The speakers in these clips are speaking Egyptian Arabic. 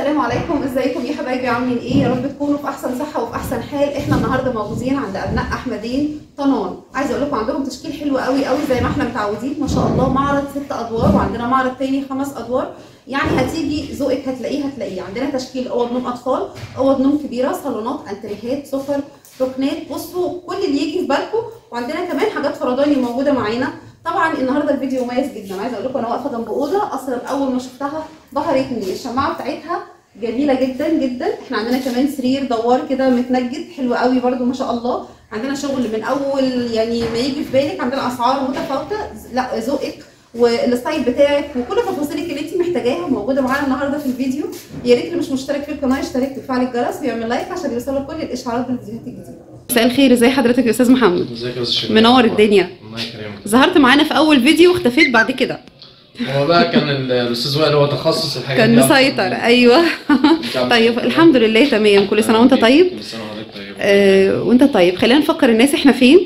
السلام عليكم ازيكم يا حبايبي عاملين ايه يا رب تكونوا في احسن صحه وفي احسن حال احنا النهارده موجودين عند ابناء احمدين طنان عايزه اقول لكم عندهم تشكيل حلو قوي قوي زي ما احنا متعودين ما شاء الله معرض ست ادوار وعندنا معرض تاني خمس ادوار يعني هتيجي ذوقك هتلاقيه هتلاقيه عندنا تشكيل اوض نوم اطفال اوض نوم كبيره صالونات انتريهات سفر ركنات بصوا كل اللي يجي في بالكم وعندنا كمان حاجات فرداني موجوده معانا طبعا النهارده الفيديو مميز جدا عايزه اقول لكم انا واقفه جنب اوضه اصلا اول ما شفتها بهرتني الشماعه بتاعتها جميله جدا جدا احنا عندنا كمان سرير دوار كده متنجد حلو قوي برده ما شاء الله عندنا شغل من اول يعني ما يجي في بالك عندنا اسعار متفاوته لا ذوقك والستايل بتاعك وكل تفاصيلك اللي انت محتاجاها موجوده معانا النهارده في الفيديو يا ريت اللي مش مشترك في القناه يشترك ويفعل الجرس ويعمل لايك عشان يوصلك كل الاشعارات بالفيديوهات الجديده مساء الخير ازي حضرتك يا استاذ محمد ازيك يا استاذ شيرين؟ منور الدنيا. الله يكرمك ظهرت معانا في اول فيديو واختفيت بعد كده هو بقى كان ال- الاستاذ وائل هو تخصص الحاجات كان دي مسيطر ايوه أكتر. طيب الحمد لله تمام كل سنه وانت طيب كل سنه وحضرتك طيب آه وانت طيب خلينا نفكر الناس احنا فين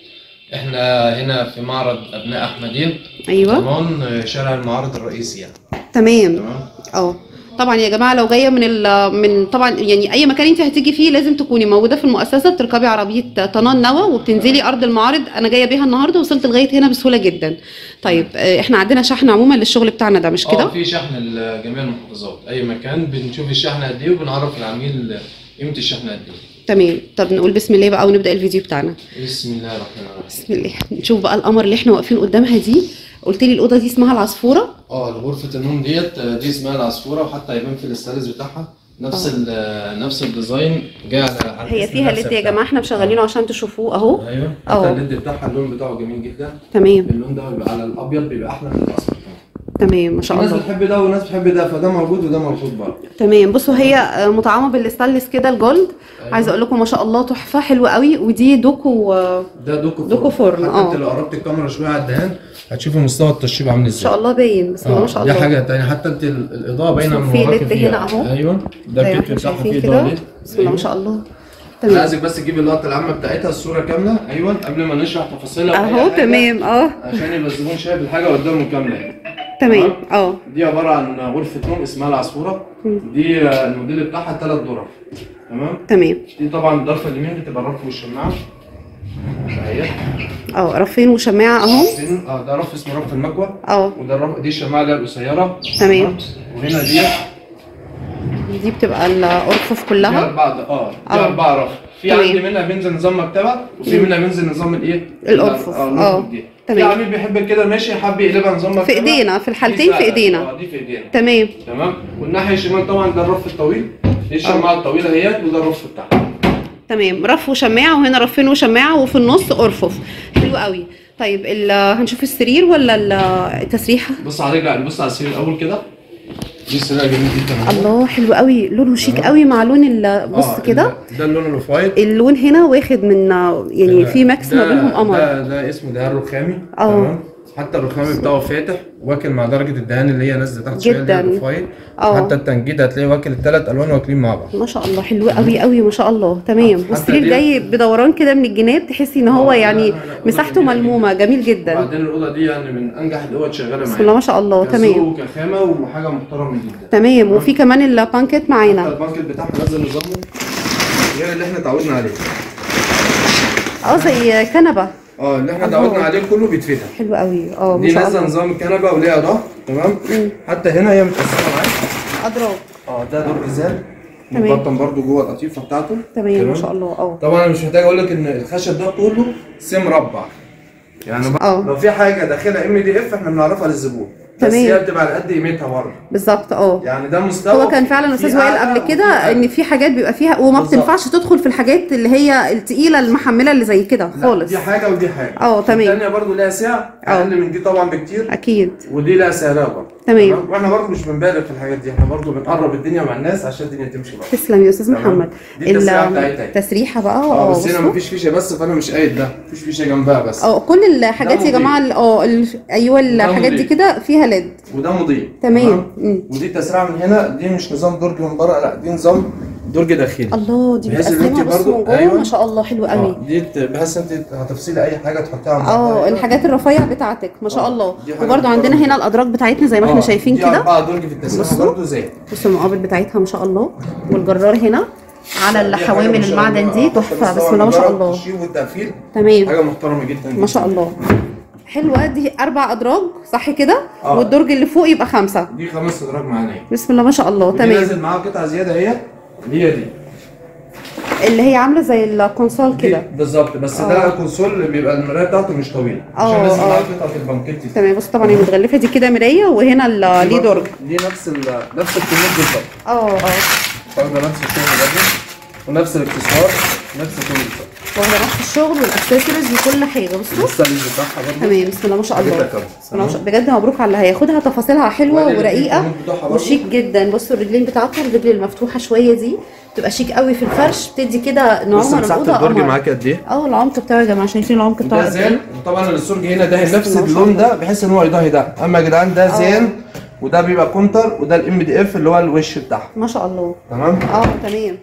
احنا هنا في معرض ابناء احمدين ايوه ضمان شارع المعارض الرئيسي يعني تمام تمام اه طبعا يا جماعه لو جايه من ال من طبعا يعني اي مكان انت هتيجي فيه لازم تكوني موجوده في المؤسسه بتركبي عربيه طنان نوى وبتنزلي ارض المعارض انا جايه بيها النهارده وصلت لغايه هنا بسهوله جدا طيب آه، احنا عندنا شحن عموما للشغل بتاعنا ده مش اه كده في شحن لجميع المحافظات اي مكان بنشوف الشحن قد ايه وبنعرف العميل قيمه الشحن قد ايه تمام طب نقول بسم الله بقى ونبدا الفيديو بتاعنا بسم الله الرحمن الرحيم بسم الله نشوف بقى القمر اللي احنا واقفين قدامها دي قلت لي الاوضه دي اسمها العصفوره اه غرفه النوم ديت آه، دي اسمها العصفوره وحتى يبان في الاستانلس بتاعها نفس ال- آه، نفس الديزاين جاي على على هي الاسم فيها نفسه ليد يا بتاعها. جماعه احنا مشغلينه عشان تشوفوه اهو ايوه اه. حتى الليد بتاعها اللون بتاعه جميل جدا تمام اللون ده بيبقى على الابيض بيبقى احلى من الاصفر تمام ما في شاء ناس الله بتحب ده وناس بتحب ده فده موجود وده موجود برضه تمام بصوا هي آه، مطعمه بالستانلس كده الجولد عايزه اقول لكم ما شاء الله تحفه حلوه قوي ودي دوكو آه، ده دوكو دوكو فرن، حتى اه. انت لو قربت الكاميرا شويه على الدهان هتشوفي مستوى التشطيب عامل ما ازاي شاء الله باين بسم الله ما شاء دي الله حاجه تانية حتى انت ال- الاضاءه باينه بصوا من في وراكي ليد فيها. هنا اهو. ايوه ده زي ما الكتف احنا بتاعها شايفين فيه كده اضاءه ليد بسم الله ما أيوة. شاء الله انا تمام عايزك بس تجيب اللقطه العامه بتاعتها الصوره كامله ايوه قبل ما نشرح تفاصيلها وأي اهو حاجة، تمام اه عشان يبقى الزبون شايف الحاجه قدامه كامله يعني. تمام اه دي عباره عن غرفه نوم اسمها العصفوره دي آه، الموديل بتاعها ثلاث غرف تمام تمام دي طبعا الضرفه اليمين بتبقى الرف والشماعه اهي اه رفين وشماعه اهو فين؟ اه ده رف اسمه رف المكوى اه وده الرف دي الشماعه اللي هي القصيره تمام. وهنا دي دي بتبقى الارفف دي كلها اربعه اه دي اه. اربعه رف في تمام. عندي منها بينزل نظام مكتبه وفي منها بينزل نظام الايه؟ الأرفف. اه اه. الأرفف دي في تمام. عميل بيحب كده ماشي حب يقلبها نظام مكتبه في ايدينا في دي الحالتين في سهلة. ايدينا اه دي في ايدينا تمام تمام والناحيه الشمال طبعا ده الرف الطويل دي الشماعه الطويله اهيت وده الرف بتاعها تمام رف وشماعه وهنا رفين وشماعه وفي النص ارفف حلو قوي طيب ال- هنشوف السرير ولا ال- التسريحه بص على رجل بص على السرير الاول كده دي السرير جميل جدا اهو. الله حلو قوي لونه شيك تمام. قوي مع لون ال- بص آه، كده ال- ده اللون الاوف اللون هنا واخد من يعني في ماكس ما ده- بينهم قمر ده ده اسمه ده الرخامي اه. تمام حتى الرخامي بتاعه فاتح واكل مع درجه الدهان اللي هي نازله تحت شويه اللي جداً. هي الأوف-وايت. اه. حتى التنجيد هتلاقيه واكل الثلاث الوان واكلين مع بعض ما شاء الله حلو قوي قوي ما شاء الله تمام حتى والسرير دي- جاي بدوران كده من الجناب تحسي ان هو اه، لا، يعني لا، لا، أوضة مساحته جميلة ملمومه جميل جدا وبعدين الاوضه دي يعني من انجح الاوض شغاله معايا بسم الله ما شاء الله كذوق تمام وكخامه وحاجه محترمه جدا تمام وفي كمان البانكيت حتى معانا البانكت بتاعها نزل نظامه غير اللي احنا اتعودنا عليه اه زي كنبه اه اللي احنا الله. اتعودنا عليه كله بيتفتح حلو قوي اه ما دي شاء نازله الله نظام الكنبه وليها ظهر تمام حتى هنا هي متقسمه معاك اضراب اه ده دور ازاز تمام. مبطن برضو جوه القطيفه بتاعته تمام ما شاء الله اه طبعا انا مش محتاج اقول لك ان الخشب ده كله سي مربع يعني بقى اه. لو في حاجه داخلها ام دي اف احنا بنعرفها للزبون بس تمام. هي بتبقى على قد قيمتها بره بالظبط اه يعني ده مستوى هو كان فعلا استاذ في وائل أعلى قبل كده وفي أقل. ان في حاجات بيبقى فيها وما بالظبط. بتنفعش تدخل في الحاجات اللي هي التقيله المحمله اللي زي كده لا، خالص دي حاجه ودي حاجه اه، تمام. الثانيه برضو ليها سعر اه. اقل من دي طبعا بكتير اكيد ودي لها سعرها برضه تمام. واحنا برضو مش بنبالغ في الحاجات دي احنا برضو بنقرب الدنيا مع الناس عشان الدنيا تمشي برضه تسلم يا استاذ تمام. محمد دي التسريحة ال- بتاعتها. التسريحه بقى اه اه بس هنا بصوا. مفيش فيشه بس فانا مش قايد ده مفيش فيشه جنبها بس اه كل الحاجات يا مضيء. جماعه ال- اه ال- ايوه الحاجات دي مضيء. كده فيها ليد وده مضيء تمام مم. ودي التسريحه من هنا دي مش نظام درج من بره لا دي نظام درج داخلي الله دي بحيث إن متقسمه أنت بص برضو- من جوه أيوة. ما شاء الله حلو قوي اه دي ت- بحيث انت هتفصلي اي حاجه تحطيها على اه بعضها. الحاجات الرفيع بتاعتك ما شاء آه، الله دي حاجة وبرده عندنا محترمة. هنا الادراج بتاعتنا زي ما احنا آه، شايفين دي كده اربعه درج في التسليح بصوا. برضه زي بصوا المقابل بتاعتها ما شاء الله والجرار هنا على الحوامل المعدن دي تحفه بسم الله ما شاء الله التشييد والتقفيل تمام حاجه محترمه جدا ما شاء الله حلوه دي اربع ادراج صح كده آه. والدرج اللي فوق يبقى خمسه دي خمس ادراج معانا بسم الله ما شاء الله ودي تمام نازل معاها قطعه زياده اهي اللي هي دي اللي هي عامله زي الكونسول دي كده بالظبط بس آه. ده كونسول بيبقى المرايه بتاعته مش طويله آه، عشان نازل آه. معاها قطعه البنكيت دي تمام بص طبعا هي متغلفه دي كده مرايه وهنا ال- ليه درج دي نفس ال نفس الكميه بالظبط اه اه واخده نفس الشغل برضه ونفس الاكسسوار نفس كل الفرق واخده نفس الشغل والاكسسوارز وكل حاجه بصوا الستايلز بتاعها برضه تمام بسم الله ما شاء الله جدا كمان. بسم الله ما شاء الله بجد مبروك على اللي هياخدها تفاصيلها حلوه وادي ورقيقه الكومنت بتاعها برضه. وشيك جدا بصوا الرجلين بتاعتها الرجل المفتوحه شويه دي بتبقى شيك قوي في الفرش بتدي كده بص نعومه مساحه الاوضه الدرج قمر معاك قد ايه اه العمق بتاعه يا جماعه شايفين العمق بتاعه ده قد زان ايه وطبعا السرج هنا ده نفس الله ما شاء اللون ده بحيث ان هو يضاهي ده اما يا جدعان ده زان وده بيبقى كونتر وده الام دي اف اللي هو الوش بتاعها ما شاء الله تمام اه تمام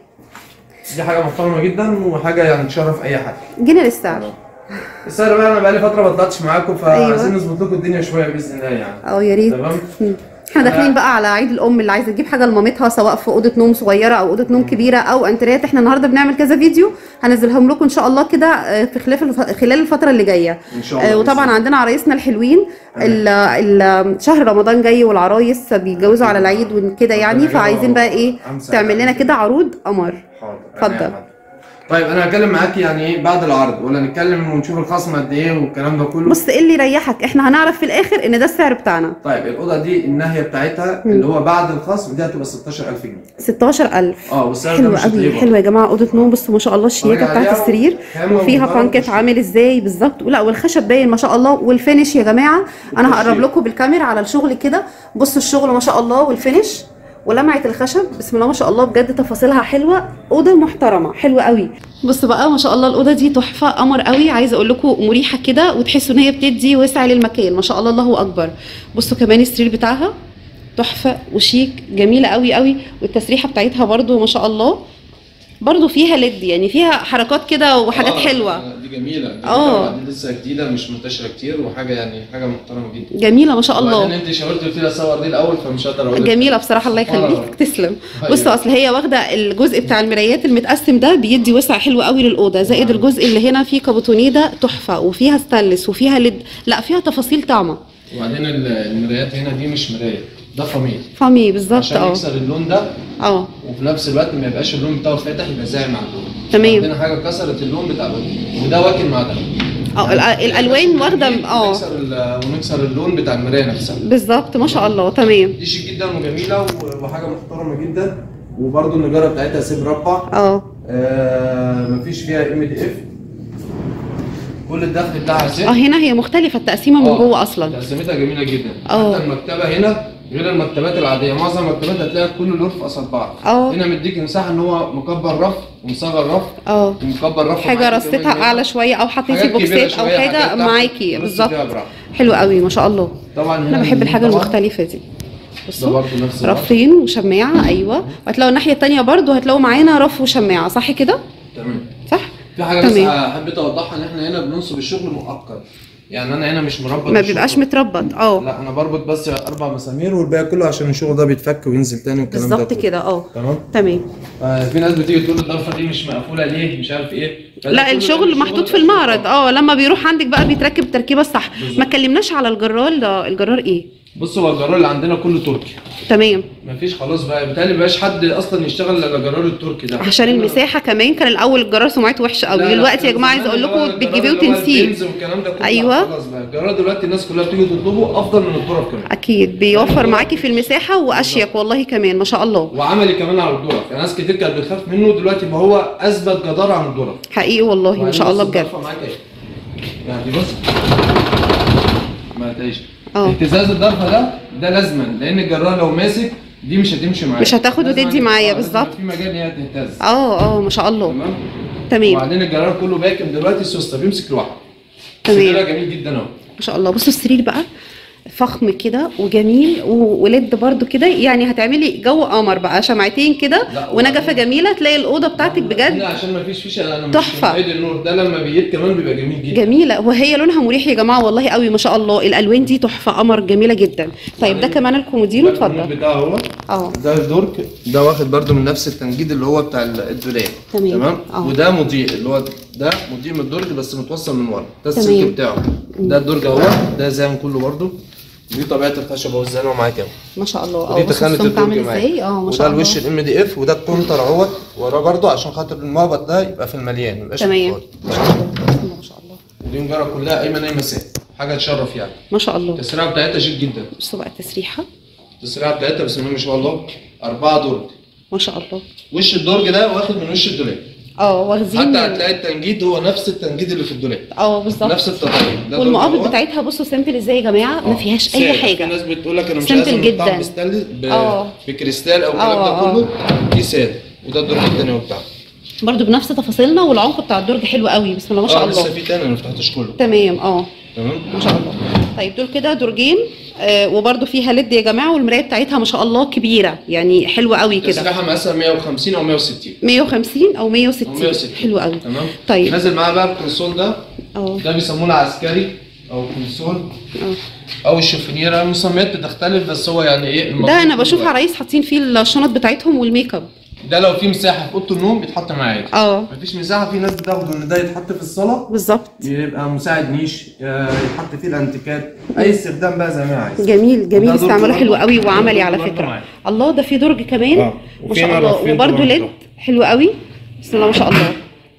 دي حاجه محترمه جدا وحاجه يعني تشرف اي حد جينا للسعر السعر بقى انا بقالي فتره ما طلعتش معاكم فعايزين أيوة. نظبط لكم الدنيا شويه باذن الله يعني اه يا ريت تمام مم. احنا داخلين بقى على عيد الام اللي عايزه تجيب حاجه لمامتها سواء في اوضه نوم صغيره او اوضه نوم كبيره او انتريات احنا النهارده بنعمل كذا فيديو هنزلهم لكم ان شاء الله كده آه، في خلاف الف... خلال الفتره اللي جايه ان شاء الله آه، وطبعا عندنا عرايسنا الحلوين ال... ال... شهر رمضان جاي والعرايس بيتجوزوا على العيد وكده يعني ربنا يجعله فعايزين بقى ايه أمسك تعمل لنا عليك. كده عروض قمر حاضر اتفضل. أنا يا حاج. طيب انا هتكلم معاكي يعني ايه بعد العرض ولا نتكلم ونشوف الخصم قد ايه والكلام ده كله بص ايه اللي يريحك احنا هنعرف في الاخر ان ده السعر بتاعنا طيب الاوضه دي الناهيه بتاعتها اللي هو بعد الخصم دي هتبقى 16000 جنيه 16000 اه والسعر ده حلوة مش قوي هتلاقيه حلوة يا جماعة أوضة نوم بصوا ما شاء الله الشياكة اتفرج بتاعت عليها السرير وخامة وفيها ومحترمة بانكت وشيك. عامل ازاي بالظبط ولا والخشب باين ما شاء الله والفينش يا جماعة أنا هقرب والتشييد. لكم بالكاميرا على الشغل كده بصوا الشغل ما شاء الله والفينش ولمعة الخشب بسم الله ما شاء الله بجد تفاصيلها حلوة أوضة محترمة حلوة قوي بصوا بقى ما شاء الله الأوضة دي تحفة قمر قوي عايزة أقول لكم مريحة كده وتحسوا إن هي بتدي وسع للمكان ما شاء الله الله أكبر بصوا كمان السرير بتاعها تحفه وشيك جميله قوي قوي والتسريحه بتاعتها برضو ما شاء الله برضو فيها ليد يعني فيها حركات كده وحاجات آه، حلوه دي جميله جميلة آه. وبعدين لسه جديده مش منتشره كتير وحاجه يعني حاجه محترمه جدا جميله ما شاء وبعدين الله انت شاورت قلت لي اصور دي الاول فمش هقدر اقول لك. جميله بصراحه الله سبحان يخليك الله. تسلم أيوة. بصوا اصل هي واخده الجزء بتاع المرايات المتقسم ده بيدي وسع حلو قوي للاوضه زائد الجزء اللي هنا فيه كابوتونيه ده تحفه وفيها ستانلس وفيها ليد لا فيها تفاصيل طعمه وبعدين ال- المرايات هنا دي مش مرايه ده فميل فامي بالظبط عشان اه يكسر اللون ده اه وفي نفس الوقت ما يبقاش اللون بتاعه فاتح يبقى زاعم على اللون تمام. عندنا حاجه كسرت اللون بتاع اللون وده واكل مع ده اه الأ- الالوان واخده اه ونكسر ال- ونكسر اللون بتاع المرايه نفسها بالظبط ما شاء الله تمام دي شيك جدا وجميله و- وحاجه محترمه جدا وبرده النجاره بتاعتها سيب ربع اه آه مفيش فيها ام دي اف كل الدخل بتاعها سيب اه هنا هي مختلفه التقسيمه من آه، جوه اصلا تقسيمتها جميله جدا آه. حتى المكتبه هنا غير المكتبات العاديه معظم المكتبات هتلاقي كل لون في قصاد بعض آه. هنا مديك مساحه ان هو مكبر رف ومصغر رف اه ومكبر رف حاجه معاكي رصتها كمان هنا. اعلى شويه او حاطين في حاجات كبيرة بوكسات او شوية، حاجه حاجات تحت معاكي ترص بالظبط فيها براحتك. حلو قوي ما شاء الله طبعا هنا انا بحب النجوم الحاجه طبعاً. المختلفه دي ده بصوا برضه نفس الوقت. رفين وشماعه ايوه وهتلاقوا الناحيه التانية برضو هتلاقوا معانا رف وشماعه صح كده تمام صح في حاجه بس تمام. حبيت اوضحها ان احنا هنا بننصب الشغل مؤقت يعني انا هنا مش مربط ما الشغل. بيبقاش متربط اه لا انا بربط بس اربع مسامير والباقي كله عشان الشغل ده بيتفك وينزل تاني والكلام ده بالظبط كله. كده اه تمام تمام آه، في ناس بتيجي تقول الضرفه دي مش مقفوله ليه مش عارف ايه فده لا كله الشغل محطوط في المعرض اه لما بيروح عندك بقى بيتركب التركيبه الصح بالظبط. ما اتكلمناش على الجرار ده الجرار ايه بص هو الجرار اللي عندنا كله تركي تمام مفيش خلاص بقى بالتالي مبقاش حد اصلا يشتغل الا الجرار التركي ده عشان المساحه كمان كان الاول الجرار سمعته وحشه لا، قوي لا، دلوقتي يا كان جماعه عايزه زمان اقول اللي هو لكم الجرار بتجيبيه اللي هو وتنسيه البنز والكلام ده كله أيوة. خلاص بقى الجرار دلوقتي الناس كلها بتيجي تطلبه افضل من الظرف كمان اكيد بيوفر معاكي في المساحه واشيك والله كمان ما شاء الله وعملي كمان على الظرف يعني ناس كتير كانت بتخاف منه دلوقتي ما هو اثبت جدارة عن الظرف حقيقي والله ما شاء الله بجد الظرفة معاك ايه يعني بص ما تلاقيش اه. اهتزاز الضرفه ده ده لازما لان الجرار لو ماسك دي مش هتمشي معايا مش هتاخد لازماً- وتدي معايا آه، لازم بالظبط. في مجال ان هي تهتز اه اه ما شاء الله تمام تمام وبعدين الجرار كله باكم دلوقتي السوسته بيمسك لوحده تمام. سريرها جميل جدا اهو ما شاء الله بصوا السرير بقى فخم كده وجميل و- ولد برضو كده يعني هتعملي جو قمر بقى شمعتين كده لا، ونجفه جميله تلاقي الاوضه بتاعتك بجد لا عشان ما فيش فيشه انا مش تحفة. بعيد النور ده لما بيجيب كمان بيبقى جميل جدا جميله وهي لونها مريح يا جماعه والله قوي ما شاء الله الالوان دي تحفه قمر جميله جدا طيب ده كمان الكومودينو ده النور اتفضل بتاعه هو اه ده الدرج ده واخد برضو من نفس التنجيد اللي هو بتاع الدولاب تمام. تمام اه. وده مضيء اللي هو ده مضيء من الدرج بس متوصل من ورا ده تمام. السلك بتاعه ده الدرج اهو ده زان كله برضو دي طبيعه الخشب اهو زي ما معاك اهو ما شاء الله اه ودي بص تخانه الصمت عامل الدرج معاك ازاي اه ما وده شاء الله الوش الام دي اف وده الكونتر اهوت وراه برضو عشان خاطر المهبط ده يبقى في المليان ما يبقاش في تمام الفاضي ما شاء الله بسم الله ما شاء الله ودي مجرد كلها ايمن اي مساء حاجه تشرف يعني ما شاء الله التسريعه بتاعتها شيك جدا بصوا بقى التسريحه التسريعه بتاعتها بسم الله ما شاء الله أربعة درج ما شاء الله وش الدرج ده واخد من وش الدولاب اه واخدين حتى هتلاقي التنجيد هو نفس التنجيد اللي في الدولاب اه بالظبط نفس التطور ده درج والمقابض اهو. بتاعتها بصوا سيمبل ازاي يا جماعه ما آه. فيهاش اي سادة. في حاجه ناس بتقول لك انا مش Simple عايز المقطع جدا. بستانلس ب... آه. بكريستال او الكلام آه، ده آه. كله دي ساده وده الدرج التاني هو بتاعه برضو بنفس تفاصيلنا والعمق بتاع الدرج حلو قوي بسم الله ما شاء اه لسه الله في تاني انا ما فتحتش كله تمام اه تمام ما شاء الله طيب دول كده درجين آه وبرضو فيها ليد يا جماعه والمرايه بتاعتها ما شاء الله كبيره يعني حلوه قوي كده السلاحه مقاسها 150 او 160 150 او 160 أو 160. حلو قوي تمام طيب. نازل معاه بقى الكونسول ده اه ده بيسموه العسكري او كونسول اه او الشوفنيره المسميات بتختلف بس هو يعني ايه المفروض ده انا كله بشوف واحد. عرايس حاطين فيه الشنط بتاعتهم والميك اب ده لو في مساحه في اوضه النوم بيتحط معاه عادي اه مفيش مساحه في ناس بتاخده ان ده يتحط في الصاله بالظبط يبقى مساعد نيش آه، يتحط فيه الانتيكات اي استخدام بقى زي ما عايز جميل جميل وده درج استعماله برضه. حلو قوي وعملي درج على برضه فكره معايا. الله ده في درج كمان اه، ما وفي شاء هنا الله رفين وبرده طبعاً ليد بتوع. حلو قوي بسم الله ما شاء الله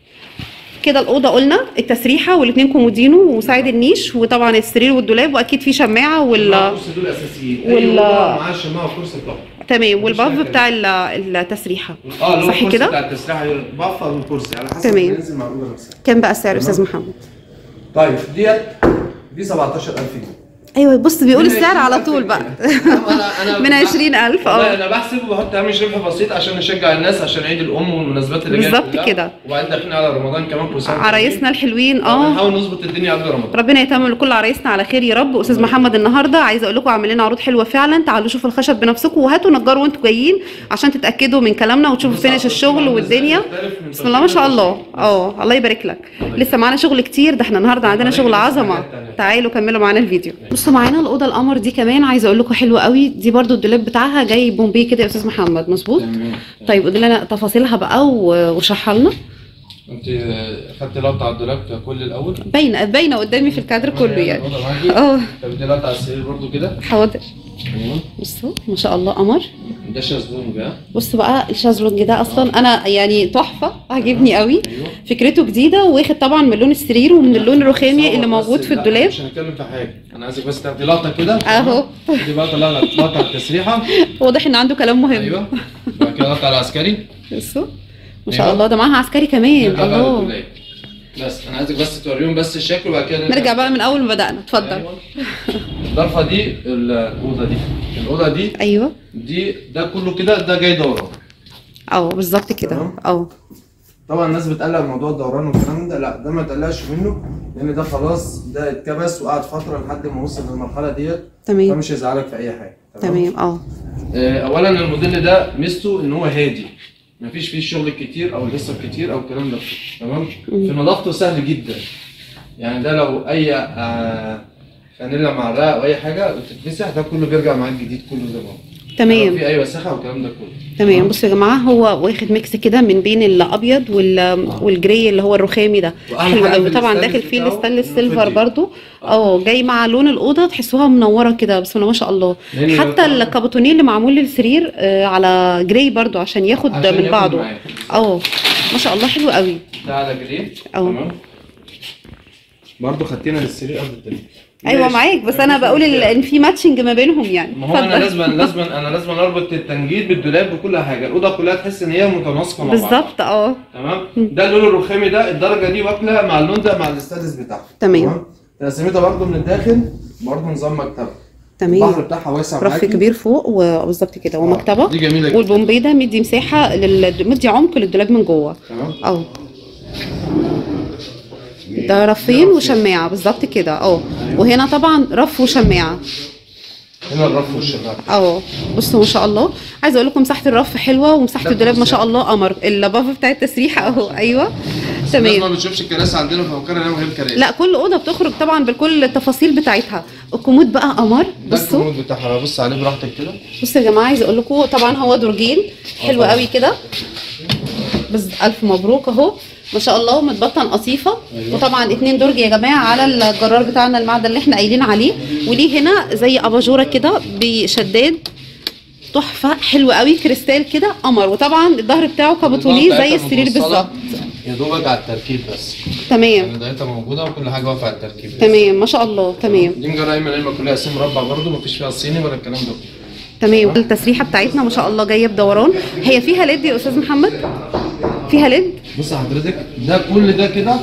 كده الاوضه قلنا التسريحه والاثنين كومودينو ومساعد النيش وطبعا السرير والدولاب واكيد في شماعه وال الكرسي دول اساسيين وال- وال معاه شماعه وكرسي بتاعه تمام والباف حاجة. بتاع ال- التسريحه اه اللي هو صح الكرسي كده؟ بتاع التسريحه بفر والكرسي على حسب تمام. ما ينزل مع الاوضه نفسها كام بقى السعر يا تمام. استاذ محمد طيب ديت دي 17000 جنيه ايوه بص بيقول من السعر على 20,000 طول بقى أنا- أنا من بحسب- 20000 والله اه انا بحسب وبحط هامش ربح بسيط عشان نشجع الناس عشان عيد الام والمناسبات اللي جايه بالظبط كلها. كده. وبعدين داخلين على رمضان كمان كل سنه وأنتم عرايسنا الحلوين طيبين. اه بنحاول نظبط الدنيا قبل رمضان ربنا يتمم لكل عرايسنا على خير يا رب استاذ محمد النهارده عايزه اقول لكم عامل لنا عروض حلوه فعلا تعالوا شوفوا الخشب بنفسكم وهاتوا نجار وانتوا جايين عشان تتاكدوا من كلامنا وتشوفوا بص، فينش عروض الشغل طبعاً والدنيا بتختلف من بسم الله ما شاء تصميم الله لتصميم. اه الله يبارك لك لسه معانا شغل كتير ده احنا النهارده عندنا هنيجي شغل بس عظمه حاجات تانية. تعالوا كملوا معانا الفيديو بصوا معانا الاوضه القمر دي كمان عايزه اقول لكم حلوه قوي دي برضو الدولاب بتاعها جاي بومبي كده يا استاذ محمد مظبوط تمام. طيب قولي لنا تفاصيلها بقى و- واشرحها لنا انت خدت لقطه على الدولاب ككل الاول باينه باينه قدامي في الكادر كله يعني الأوضة معاكي. اه طب دي لقطه على السرير برضو كده حاضر ايوه بصوا ما شاء الله قمر ده شازلونج ها بصوا بقى الشازلونج ده اصلا انا يعني تحفه عجبني قوي ايوه فكرته جديده واخد طبعا من لون السرير ومن اللون الرخامي اللي صور موجود بس، في لا، الدولاب مش هنتكلم في حاجه انا عايزك بس تاخدي لقطه كده اهو دي بقى لقطه لقطه على التسريحه واضح ان عنده كلام مهم ايوه بعد كده لقطه على العسكري بصوا ما شاء أيوة. الله ده معاها عسكري كمان نرجع بقى الله للدولاب. بس انا عايزك بس توريهم بس الشكل وبعد كده نرجع بقى من اول ما بدانا اتفضل أيوة. الضرفه دي الاوضه دي الاوضه دي ايوه دي ده كله كده ده جاي دوران اه بالظبط كده تمام. اه طبعا الناس بتقلق من موضوع الدوران والكلام ده لا ده ما تقلقش منه لان ده خلاص ده اتكبس وقعد فتره لحد ما وصل للمرحله ديت تمام فمش هيزعلك في اي حاجه تمام اه آه، اولا الموديل ده ميزته ان هو هادي مفيش فيه الشغل الكتير او الهيصه الكتير او الكلام ده تمام في نظافته سهل جدا يعني ده لو اي آه، فانيلا معلقه او اي حاجه وتتمسح ده كله بيرجع معاك جديد كله زي ما هو لو تمام في اي وسخه والكلام ده كله تمام بصوا يا جماعه هو واخد ميكس كده من بين الابيض وال... والجري اللي هو الرخامي ده وأحلى حلو حاجة قوي في طبعا الستانلس داخل فيه بتاعه الستانلس إنه سيلفر فضي. برضو اه جاي مع لون الاوضه تحسوها منوره كده بسم الله ما شاء الله لأن حتى طبعاً- الكابوتونيه اللي معمول للسرير آه على جراي برضو عشان ياخد عشان من ياخد بعضه معاك. اه ما شاء الله حلو قوي ده على جري أه. تمام برضه خدتنا للسرير قبل التاني ايوه ماشي. معاك بس انا مفيش بقول ال- مشكلة. ان في ماتشنج ما بينهم يعني ما هو انا اتفضل. لازم لازم انا لازم اربط التنجيد بالدولاب بكل حاجه الاوضه كلها تحس ان هي متناسقه مع بعض بالظبط اه تمام ده اللون الرخامي ده الدرجه دي واكله مع اللون ده مع الستانلس بتاعها تمام. تقسيمتها برضه من الداخل برضه نظام مكتبه تمام البحر بتاعها واسع رف معاكي. كبير فوق وبالظبط كده ومكتبه دي جميله جدا والبومبي ده مدي مساحه لل... مدي عمق للدولاب من جوه تمام اه ده رفين وشماعه بالظبط كده اه وهنا طبعا رف وشماعه هنا الرف والشباك اه بصوا ما شاء الله عايزه اقول لكم مساحه الرف حلوه ومساحه ده الدولاب ما شاء كرسي. الله قمر اللبافه بتاع التسريحه اهو ايوه الناس ما تمام بتشوفش الكراسي عندنا ففكرنا انها هي الكراسي لا كل اوضه بتخرج طبعا بكل التفاصيل بتاعتها الكومود بقى قمر ده بصوا الكومود بتاعها بص عليه براحتك كده بصوا يا جماعه عايزه اقول لكم طبعا هو درجين حلو طبعاً. قوي كده بس الف مبروك اهو ما شاء الله متبطن قطيفه أيوة. وطبعا اتنين درج يا جماعه على الجرار بتاعنا المعدن اللي احنا قايلين عليه وليه هنا زي اباجوره كده بشداد تحفه حلو قوي كريستال كده قمر وطبعا الظهر بتاعه كابوتوليه الإضاءة زي بتاعتها السرير متوصلة. بالظبط يا دوبك على التركيب بس تمام يعني دايتها موجوده وكل حاجه واقفه على التركيب بس. تمام ما شاء الله تمام دي نجار ايمن ايمن كلها اسم مربع برضه مفيش فيها صيني ولا الكلام ده تمام التسريحه بتاعتنا ما شاء الله جايه بدوران هي فيها ليد يا استاذ محمد فيها ليد بص حضرتك ده كل ده كده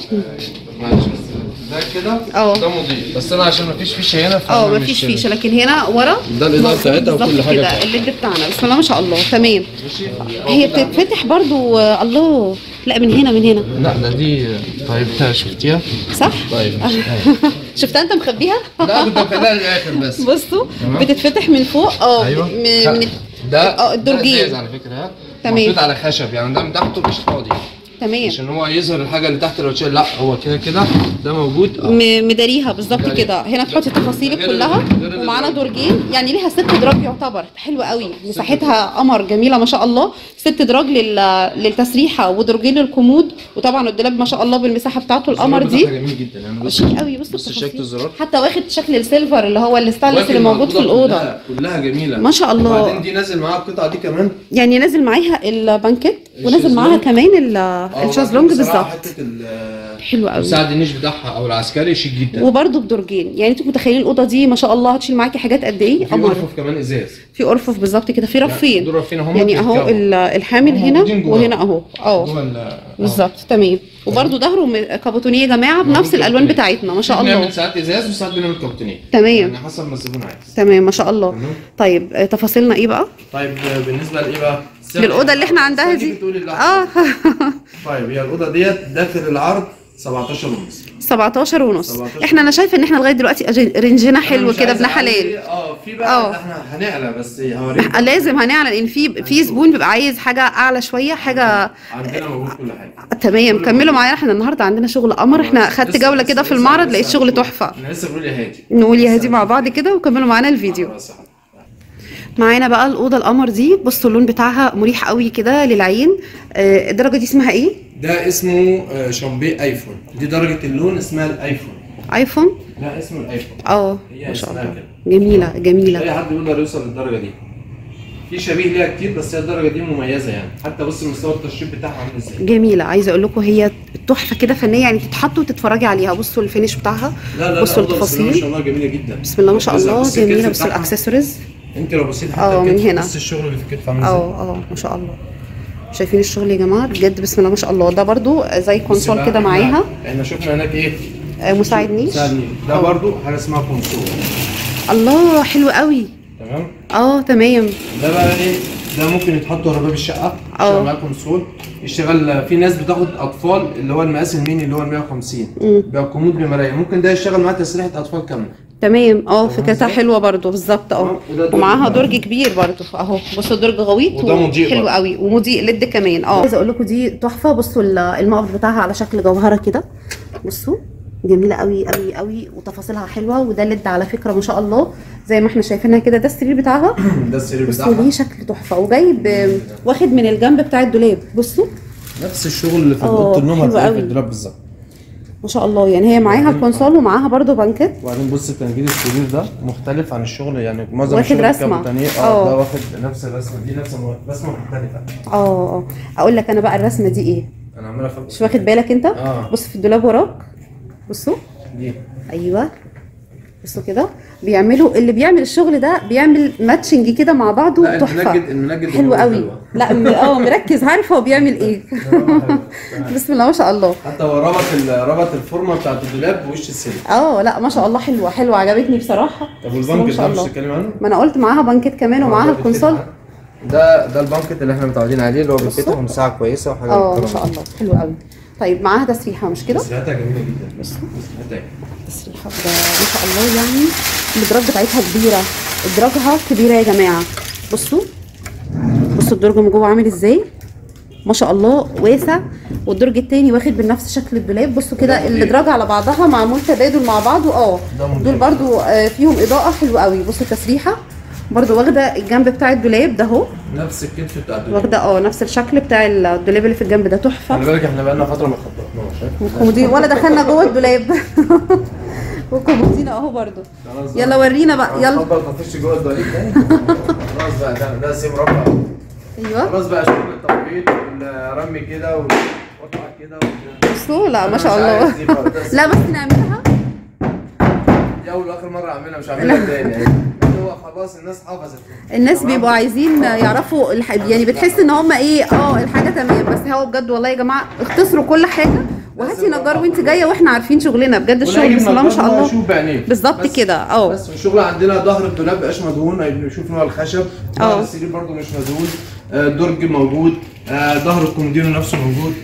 معلش بس ده كده اه. ده مضيء بس انا عشان مفيش فيشه هنا اه فأنا مفيش مش- فيشه لكن هنا ورا ده الإضاءة موجود بتاعتها وكل بالظبط حاجة كده بتاعتها. الليد بتاعنا بسم الله ما شاء الله تمام ماشي هي بتتفتح برضو آه، الله لا من هنا من هنا لا ده دي طيب شفتيها صح طيب شفتها انت مخبيها لا كنت مخليها للاخر بس بصوا تمام. بتتفتح من فوق اه ايوه م- من ده اه الدرجين. ده إزاز على فكره ها تمام. محطوط على خشب يعني ده من تحته مش فاضي تمام عشان هو يظهر الحاجه اللي تحت لو اتشال لا هو كده كده ده موجود اه م- مداريها بالظبط مداريها. كده هنا تحطي تفاصيلك غير كلها ال- غير ال- ومعانا درجين يعني ليها ست دراج يعتبر حلوه قوي مساحتها قمر جميله ما شاء الله ست دراج لل... للتسريحه ودرجين للكومود وطبعا الدولاب ما شاء الله بالمساحه بتاعته القمر الزرار دي بتاعها جميل جدا يعني بص شيك قوي بص بص شكل التفاصيل. الزرار حتى واخد شكل السيلفر اللي هو الستانلس واكل اللي موجود في موجودة الاوضه كلها, كلها جميله ما شاء الله. وبعدين دي نازل معاها القطعه دي كمان يعني نازل معاها البانكيت ونازل الشازلونج. معاها كمان ال- آه، الشازلونج وبعدين بصراحة بالظبط حته ال- حلو قوي مساعد النيش بتاعها او العسكري شيك جدا وبرده بدرجين يعني انتوا متخيلين الاوضه دي ما شاء الله هتشيل معاكي حاجات قد ايه في قمر غرفه كمان ازاز في ارفف بالظبط كده في رفين دول رفين اهم يعني اهو ال- الحامل هم هنا موجودين جوه. وهنا اهو اه جوه ال- بالظبط تمام وبرده ظهره م- كابوتونيه يا جماعه بنفس موجود الالوان كابوتونيه. بتاعتنا ما شاء بنعمل الله ساعات ازاز وساعات بنعمل كابتنيه تمام. يعني حسب ما الزبون عايز تمام ما شاء الله تمام. طيب آه، تفاصيلنا ايه بقى طيب بالنسبه لايه بقى؟ للاوضه اللي احنا عندها دي بتقولي لا. اه طيب هي الاوضه ديت داخل العرض 17 ونص 17 ونص 17. احنا انا شايفه ان احنا لغايه دلوقتي أج- رينجنا حلو مش كده عايز ابن أعلي- حلال اه في آه. بقى احنا هنعلى بس هوريك لازم هنعلن ان في في زبون بيبقى عايز حاجه اعلى شويه حاجه عندنا موجود كل حاجه تمام كملوا معايا احنا النهارده عندنا شغل قمر احنا خدت لسه- جوله لسه- كده في لسه- المعرض لسه لقيت شغل هنقول. تحفه انا لسه بقول يا هادي نقول يا هادي مع بعض كده وكملوا معانا الفيديو خلاص يا حبيبي. معانا بقى الاوضه القمر دي بصوا اللون بتاعها مريح قوي كده للعين آه، الدرجه دي اسمها ايه ده اسمه آه، شامبيه ايفون دي درجه اللون اسمها الايفون ايفون لا اسمه الايفون اه هي ما شاء اسمها الله كده. جميله جميله اي حد يقدر يوصل للدرجه دي في شبيه ليها كتير بس هي الدرجه دي مميزه يعني حتى بص مستوى التشريب بتاعها عامل ازاي جميله عايزه اقول لكم هي تحفه كده فنيه يعني تتحط وتتفرجي عليها بصوا الفينش بتاعها لا لا بصوا لا أوضة بسم الله ما التفاصيل شاء الله جميله جدا بسم الله ما شاء بص- الله بص الكتف جميله بصوا بتاعها. الاكسسوارز انت لو بصيت حتى اه، من الكتف، هنا. بص الشغل اللي في الكتف عامل ازاي اه اه ما شاء الله شايفين الشغل يا جماعه بجد بسم الله ما شاء الله ده برضو زي بص كونسول بقى، كده احنا- معاها احنا شفنا هناك ايه آه، مساعد نيش مساعد نيش. ده اه. برضو حاجه اسمها كونسول الله حلو قوي تمام اه تمام ده بقى ايه ده ممكن يتحط ورا باب الشقه اه. يشتغل معاه كونسول يشتغل في ناس بتاخد اطفال اللي هو المقاس الميني اللي هو ال 150 مم. بيبقى كومود بمرايه ممكن ده يشتغل معاه تسريحه اطفال كامله تمام اه فكرتها ازاي؟ حلوه برضو بالظبط اه تمام. وده درج ومعاها بقى. درج كبير برضو اهو بصوا درج غويط وده مضيء حلو برضو. قوي ومضيء ليد كمان اه عايزه اقول لكم دي تحفه بصوا ال- المقبض بتاعها على شكل جوهره كده بصوا جميله قوي قوي قوي وتفاصيلها حلوه وده ليد على فكره ما شاء الله زي ما احنا شايفينها كده ده السرير بتاعها ده السرير بصوا بتاعها ليه شكل تحفه وجايب واخد من الجنب بتاع الدولاب بصوا نفس الشغل اللي في اه، اوضه النوم حلو هتلاقيه في قوي. الدولاب بالظبط ما شاء الله يعني هي معاها الكونسول ومعاها برضو بانكت وبعدين بص تنجيد السرير ده مختلف عن الشغل يعني معظم واخد الشغل رسمة. الكابوتانيه اه. اه ده واخد نفس الرسمه دي نفس الم- رسمه مختلفه اه اه اقول لك انا بقى الرسمه دي ايه انا عمال افكر مش واخد بالك انت اه. بص في الدولاب وراك بصوا دي ايوه بصوا كده بيعملوا اللي بيعمل الشغل ده بيعمل ماتشنج كده مع بعضه لا تحفه المنجد المنجد حلو دماغه قوي حلوة. لا م- اه مركز عارف هو بيعمل ايه دماغه حلوة. تمام. بسم الله ما شاء الله حتى هو ربط ال- ربط الفورمه بتاعت الدولاب بوش السلك اه لا ما شاء الله حلوه حلوه عجبتني بصراحه طب بسم الله ما والبنك شاء ده مش الله تتكلم عنه؟ ما انا قلت معاها بانكت كمان ومعاها ده الكونسول بيتفتح. ده ده البنكت اللي احنا متعودين عليه اللي هو بيتفتح بصوا. ومساحه كويسه وحاجه اه ما محترمة. شاء الله حلو قوي طيب معاها تسريحه مش كده تسريحتها جميله جدا بصوا تسريحتها تسريحه ده ما شاء الله يعني الدراج بتاعتها كبيره ادراجها كبيره يا جماعه بصوا بصوا الدرج من جوه عامل ازاي ما شاء الله واسع والدرج التاني واخد بنفس شكل الدولاب بصوا كده ده مدير. الادراج على بعضها معمول تبادل مع بعض اه ده مدير. دول برضو آه، فيهم اضاءه حلوه قوي بصوا التسريحه برضو واخده الجنب بتاع الدولاب ده اهو نفس الكتف بتاع الدولاب واخده اه نفس الشكل بتاع الدولاب اللي في الجنب ده تحفه خلي بالك احنا بقالنا فتره ما خططناش والكومودين ولا دخلنا جوه الدولاب والكومودين اهو برضو خلاص يلا ورينا بقى يلا اتفضل ما تخش جوه الدولاب تاني خلاص بقى ده ده سيم رفع ايوه خلاص بقى شغل التوقيت والرمي كده وقطع كده بصوا لا ما أنا شاء مش الله عايز دي بقى، ده لا بس نعملها دي اول واخر مره اعملها مش هعملها تاني يعني هو خلاص الناس حفظت الناس تمام؟ بيبقوا عايزين يعرفوا الح... يعني بتحس ان هم ايه اه الحاجه تمام بس هو بجد والله يا جماعه اختصروا كل حاجه وهاتي نجار وانت جايه واحنا عارفين شغلنا بجد الشغل بسم الله ما شاء الله شوف بعينيه بالظبط بس- كده اه بس الشغل عندنا ظهر الدولاب مبقاش مدهون نشوف نوع الخشب اه. ظهر السرير برضو مش مدهون آه، الدرج موجود آه، ظهر الكومودينو نفسه موجود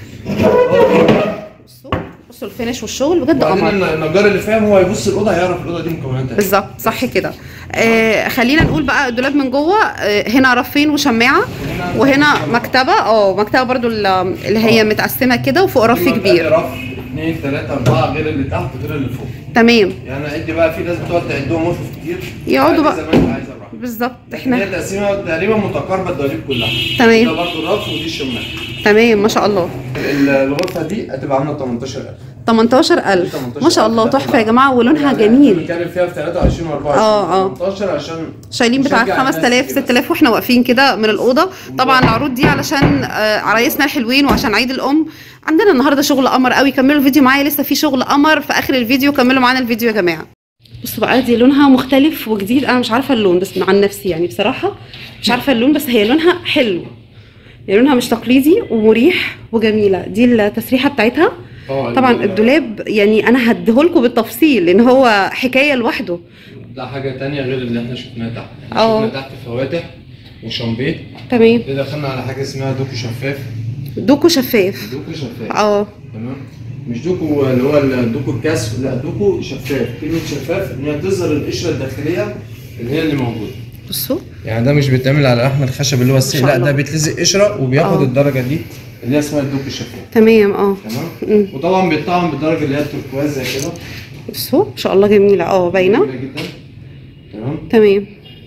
بصوا بصوا الفينش والشغل بجد وبعدين قمر النجار اللي فاهم هو يبص الاوضه هيعرف الاوضه دي مكوناتها ايه بالظبط صح كده آه خلينا نقول بقى الدولاب من جوه آه هنا رفين وشماعه وهنا مكتبه اه مكتبه برضو ال- اللي هي متقسمه كده وفوق رف في كبير رف اثنين ثلاثة أربعة غير اللي تحت غير اللي فوق تمام يعني عندي بقى في ناس بتقعد تعدهم وصف كتير يقعدوا عادي بقى. زي ما انت عايزة براحتك بالظبط احنا احنا هي تقسيمة تقريبا متقاربة الدواليب كلها تمام. ده برضه الرف ودي الشمال تمام ما شاء الله ال- الغرفة دي هتبقى عاملة 18000 18000 ما شاء الله تحفه يا جماعه ولونها جميل بنتكلم فيها في 23 و24 اه، اه. 18 عشان شايلين بتاع نشجع الناس 5000 كده. 6000 واحنا واقفين كده من الاوضه طبعا العروض دي علشان آه، عرايسنا الحلوين وعشان عيد الام عندنا النهارده شغل قمر قوي كملوا الفيديو معايا لسه في شغل قمر في اخر الفيديو كملوا معانا الفيديو يا جماعه بصوا بقى دي لونها مختلف وجديد انا مش عارفه اللون بس عن نفسي يعني بصراحه مش عارفه اللون بس هي لونها حلو يعني لونها مش تقليدي ومريح وجميله دي التسريحه بتاعتها اه، طبعا ال- الدولاب يعني انا هديهولكوا بالتفصيل لان هو حكايه لوحده ده حاجة تانية غير اللي احنا شفناها تحت احنا اه. شفنا تحت فواتح وشامبيت تمام كده دخلنا على حاجة اسمها دوكو شفاف دوكو شفاف دوكو شفاف اه تمام مش دوكو اللي هو الدوكو الكسف لا دوكو شفاف كلمة شفاف ان هي تظهر القشرة الداخلية اللي هي اللي موجودة بصوا يعني ده مش بيتعمل على لحم الخشب اللي هو السيل شاء لا الله. ده بيتلزق قشرة وبياخد اه. الدرجة دي اللي هي اسمها الدوكو الشفاف تمام اه تمام مم. وطبعا بيطعم بالدرجة اللي هي التركواز زي كده بصوا ما شاء الله جميله اه باينه جميلة جدا تمام تمام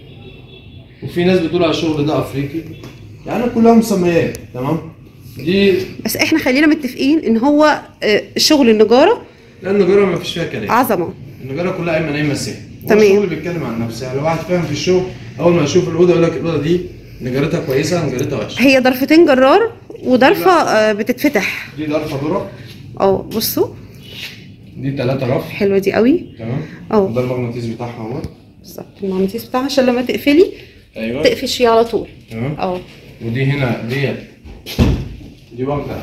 وفي ناس بتقول على الشغل ده افريقي يعني كلها مسميات تمام دي بس احنا خلينا متفقين ان هو آه، شغل النجاره لان النجاره ما فيش فيها كلام عظمه النجاره كلها قايمه نايمه سحر تمام. الشغل بيتكلم عن نفسه يعني لو واحد فاهم في الشغل اول ما يشوف الاوضه يقول لك الاوضه دي نجارتها كويسه نجارتها وحشه هي ضرفتين جرار وضرفه آه، بتتفتح دي ضرفه ذره اه بصوا دي ثلاثه رف حلوه دي قوي تمام اه وده المغناطيس بتاعها اهو بالظبط المغناطيس بتاعها عشان لما تقفلي ايوه تقفش فيه على طول تمام اه ودي هنا ديت دي واخده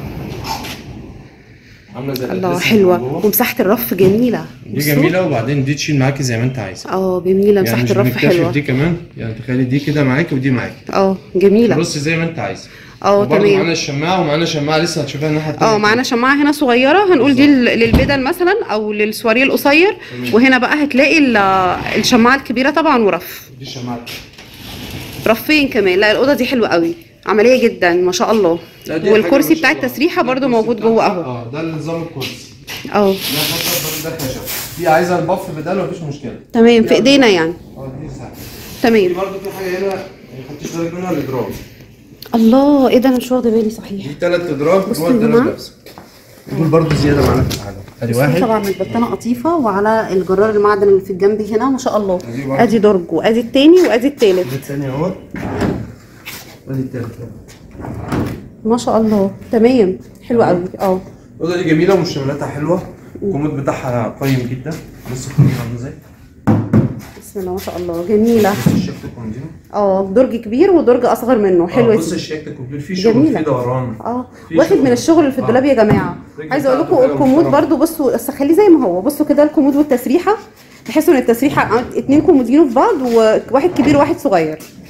عامله زي الله الأساس حلوه من جوه. ومساحه الرف جميله دي بصوا. جميله وبعدين دي تشيل معاكي زي ما انت عايزه اه جميله مساحه يعني مش الرف بنكتفي حلوه بدي كمان يعني تخيلي دي كده معاكي ودي معاكي اه جميله بص زي ما انت عايزه اه وبرضه تمام معانا الشماعه ومعانا شماعه لسه هتشوفها الناحيه التانيه اه معانا شماعه هنا صغيره هنقول دي لل- للبدل مثلا او للسواريه القصير تمام. وهنا بقى هتلاقي ال- الشماعه الكبيره طبعا ورف دي الشماعه رفين كمان لا الاوضه دي حلوه قوي عمليه جدا ما شاء الله لا، دي حاجة والكرسي ما بتاع شاء الله. التسريحه ده برضو الكرسي موجود بتاعها. جوه اهو اه ده نظام الكرسي اه ده خشب برضه ده خشب دي عايزه البف بداله مفيش مشكله تمام في ايدينا يعني اه دي سهله تمام دي برضه في حاجه هنا ما خدتش بالك منها الادراج الله ايه ده انا مش واخده بالي صحيح دي ثلاث ادراج بصوا جوه يا الثلاث جماعة. لابسه دول برضه زياده معانا في الحاجه ادي بصوا واحد طبعا متبطنه قطيفه وعلى الجرار المعدن اللي في الجنب هنا ما شاء الله أدي واحد. ادي درج وادي التاني وادي التالت دي الثانيه اهو ادي الثالث ما شاء الله تمام حلوه قوي اه الاوضه دي جميله ومشتملاتها حلوه الكومود بتاعها قيم جدا بص الكومود عامل ازاي بسم الله ما شاء الله جميله بص الشيك الكومودينو اه درج كبير ودرج اصغر منه حلوه آه، دي بص الشيك الكومودينو فيه شغل جميلة. فيه دوران اه في واخد شغل. من الشغل اللي في الدولاب يا جماعه رجل عايزه اقول لكم بتاعته حاجة الكومود محترمة. برضو بصوا بس خليه زي ما هو بصوا كده الكومود والتسريحه تحسوا ان التسريحه عملت اتنين كومودينو في بعض وواحد كبير وواحد صغير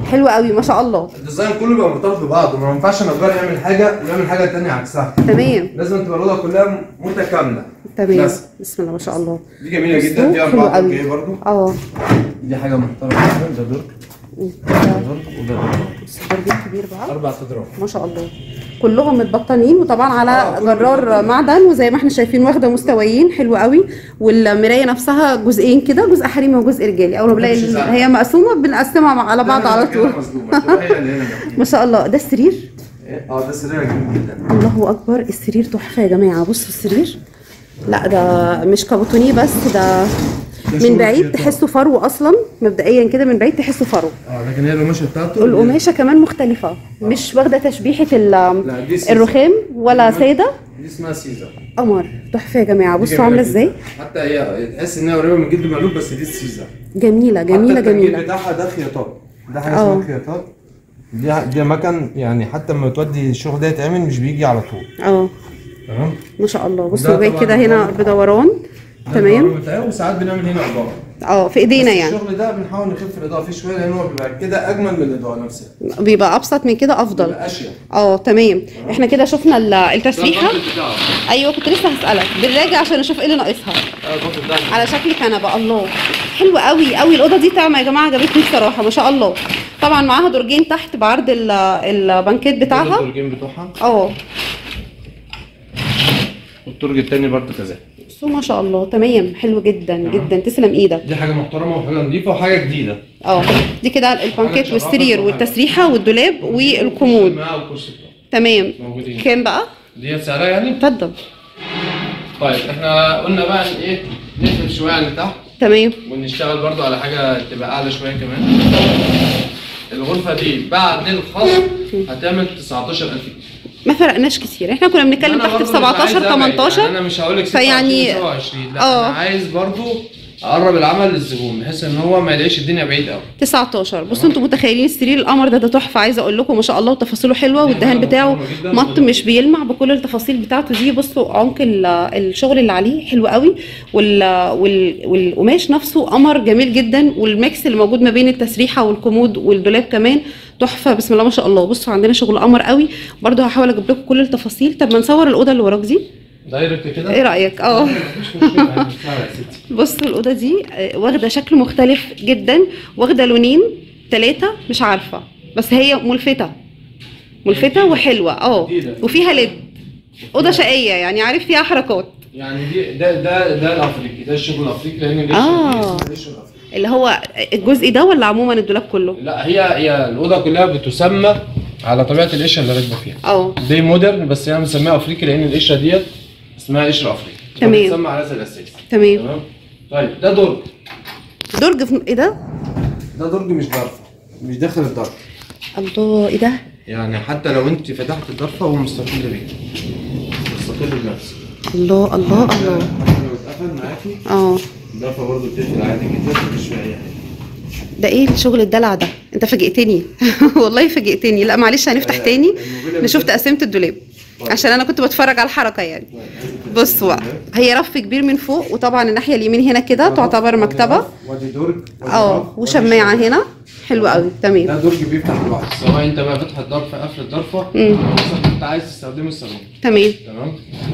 حلو قوي ما شاء الله الديزاين كله بيبقى مرتبط ببعضه ما ينفعش نجار يعمل حاجه ويعمل حاجه تانية عكسها تمام لازم تبقى الاوضه كلها متكامله تمام بس. بسم الله ما شاء الله دي جميله بصوا، جدا دي حلو اربعه قوي. درج برضه اه دي حاجه محترمه جدا ده درج ده درج وده درج الدرج الكبير بقى اربع ادراج ما شاء الله كلهم متبطنين وطبعا على آه، كله جرار معدن وزي ما احنا شايفين واخده مستويين حلو قوي والمرايه نفسها جزئين كده جزء حريمي وجزء رجالي اول ما بنلاقي مفيش ال- زعل. هي مقسومه بنقسمها مع- على بعض على طول ما شاء الله ده السرير اه ده سرير جميل جدا الله اكبر السرير تحفه يا جماعه بصوا السرير لا ده مش كابوتونيه بس ده من شغل بعيد خياطة. تحسه فرو اصلا مبدئيا كده من بعيد تحسه فرو اه لكن هي القماشه بتاعته القماشه كمان مختلفه مش واخده تشبيحه ال- لا دي سيزر. الرخام ولا ساده دي اسمها سيزر قمر تحفه يا جماعه دي بصوا جميلة عامله جدا. ازاي حتى هي تحس ان هي قريبه من جلد مقلوب بس دي السيزر جميله حتى جميله التنجيد جميله بتاعها ده خياطات ده حاجه اه. اسمها خياطات دي دي مكن يعني حتى لما تودي الشغل ده يتعمل مش بيجي على طول اه تمام ما شاء الله ده بصوا جاي طبعاً كده هنا ده- بدوران ده تمام البرامج بتاعه وساعات بنعمل هنا اضاءه اه في ايدينا بس يعني الشغل ده بنحاول نخف الاضاءه فيه شويه لان هو بيبقى كده اجمل من الاضاءه نفسها بيبقى ابسط من كده افضل بيبقى اشيك اه تمام احنا كده شفنا ال- التسريحه ايوه كنت لسه هسالك بنراجع عشان نشوف ايه اللي ناقصها على شكل كنبه الله حلو قوي قوي الاوضه دي طعمه يا جماعه عجبتني بصراحه ما شاء الله طبعا معاها درجين تحت بعرض ال- البنكيت بتاعها الدرجين بتوعها اه والدرج التاني برضه كذلك بصوا ما شاء الله تمام حلو جدا جدا تسلم ايدك دي حاجه محترمه وحاجه نظيفه وحاجه جديده اه دي كده البانكيت والسرير والتسريحه والدولاب والكومود معاها والكرسي بتاعها تمام موجودين كام بقى دي سعرها يعني اتفضل طيب احنا قلنا بقى ان ايه نقفل شويه عن تحت تمام ونشتغل برضو على حاجه تبقى اعلى شويه كمان الغرفه دي بعد الخصم هتعمل 19000 جنيه ما فرقناش كتير احنا كنا بنتكلم أنا تحت برضو في مش عايز 17 أبعد، يعني 18 انا مش هقول لك فيعني- 27 لا آه. انا عايز برضو اقرب العمل للزبون بحيث ان هو ما يلاقيش الدنيا بعيد قوي 19 بصوا انتوا متخيلين السرير القمر ده ده تحفه عايزه اقول لكم ما شاء الله وتفاصيله حلوه دي والدهان حاجة بتاعه محترمة جداً. مط مش بيلمع بكل التفاصيل بتاعته دي بصوا عمق ال- الشغل اللي عليه حلو قوي وال وال والقماش نفسه قمر جميل جدا والميكس اللي موجود ما بين التسريحه والكومود والدولاب كمان تحفه بسم الله ما شاء الله بصوا عندنا شغل قمر قوي برضو هحاول اجيب لكم كل التفاصيل طب ما نصور الاوضه اللي وراك دي دايركت كده ايه رايك اه مفيش مشكله يعني اسمها يا ستي بصوا الأوضة دي آه، واخدة شكل مختلف جدا واخدة لونين ثلاثة مش عارفة بس هي ملفتة ملفتة وحلوة اه جديدة. وفيها ليد أوضة شقية يعني عارف فيها حركات يعني دي ده ده ده الافريقي ده الشغل الافريقي لان القشره آه. دي اسمها القشره الافريقي اللي هو الجزء ده ولا عموما الدولاب كله لا هي هي الاوضه كلها بتسمى على طبيعه القشره اللي راكبه فيها اه دي مودرن بس هي مسميها افريقي لان القشره ديت اسمها قشره افريقي تمام. بتسمى على هذا الاساس تمام تمام طيب ده درج درج في ايه ده ده درج مش ضرفه مش داخل الضرف الله ايه ده يعني حتى لو انت فتحت الضرفه هو مستقل بيك مستقل بنفسه الله الله الله حتى لو اتقفل معاكي اه الضرفه برضه بتقفل عادي جدا مفيش فيها اي حاجه ده ايه الشغل الدلع ده انت فاجئتني والله فاجئتني لا معلش هنفتح تاني نشوف تقسيمه الدولاب عشان انا كنت بتفرج على الحركه يعني بصوا بقى هي رف كبير من فوق وطبعا الناحيه اليمين هنا كده تعتبر مكتبه وادي درج وادي اه رف، وادي وشماعه شماعة. هنا حلو قوي تمام ده درج بيفتح لوحده سواء انت بقى فتح الضرفه قفل الضرفه مم. مثلا انت عايز تستخدمه الصالون تمام تمام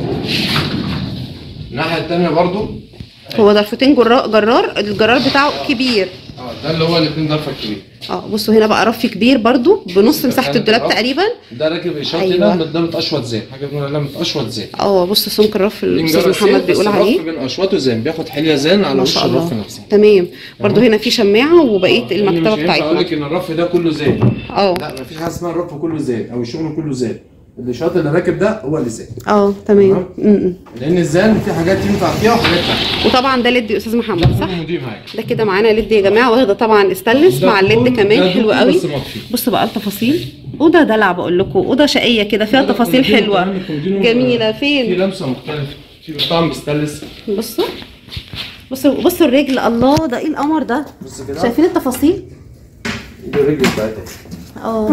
الناحيه الثانيه برضو هو ضرفتين جرار جرار الجرار بتاعه كبير اه ده اللي هو الاثنين ضرفه الكبير اه بصوا هنا بقى رف كبير برضو بنص مساحه الدولاب تقريبا ده راكب اشاره أيوة. هنا ده متقشوط زين حاجه بنقول عليها متقشوط زين اه بصوا سمك الرف اللي الاستاذ الإنجار محمد السيل، بيقول بس عليه الرف بين اشواطه زين بياخد حليه زين على ما وش شاء الرف الله نفسه تمام برضو هنا في شماعه وبقيه لأن المكتبه مش هينفع اقول بتاعتنا لك ان الرف ده كله زين اه لا مفيش حاجه اسمها الرف كله زاد او الشغل كله زاد الاشارات اللي راكب ده هو اللي زاد اه تمام م-م. لان الزان في حاجات ينفع فيها وحاجات لا وطبعا ده ليد يا استاذ محمد ده صح كله مدير معاك ده كده معانا ليد يا جماعه واخده طبعا استانلس ده مع الليد كله- كمان ده حلو كله قوي بس مطفي. بصوا بقى التفاصيل اوضه دلع بقول لكم اوضه شقيه كده فيها ده تفاصيل كومودينو حلوه كمان، الكومودينو جميله في فين لمسه مختلفه في طعم بيستلس بصوا بصوا بصوا الرجل الله ده ايه القمر ده بص كده شايفين التفاصيل دي الرجل بتاعتها اه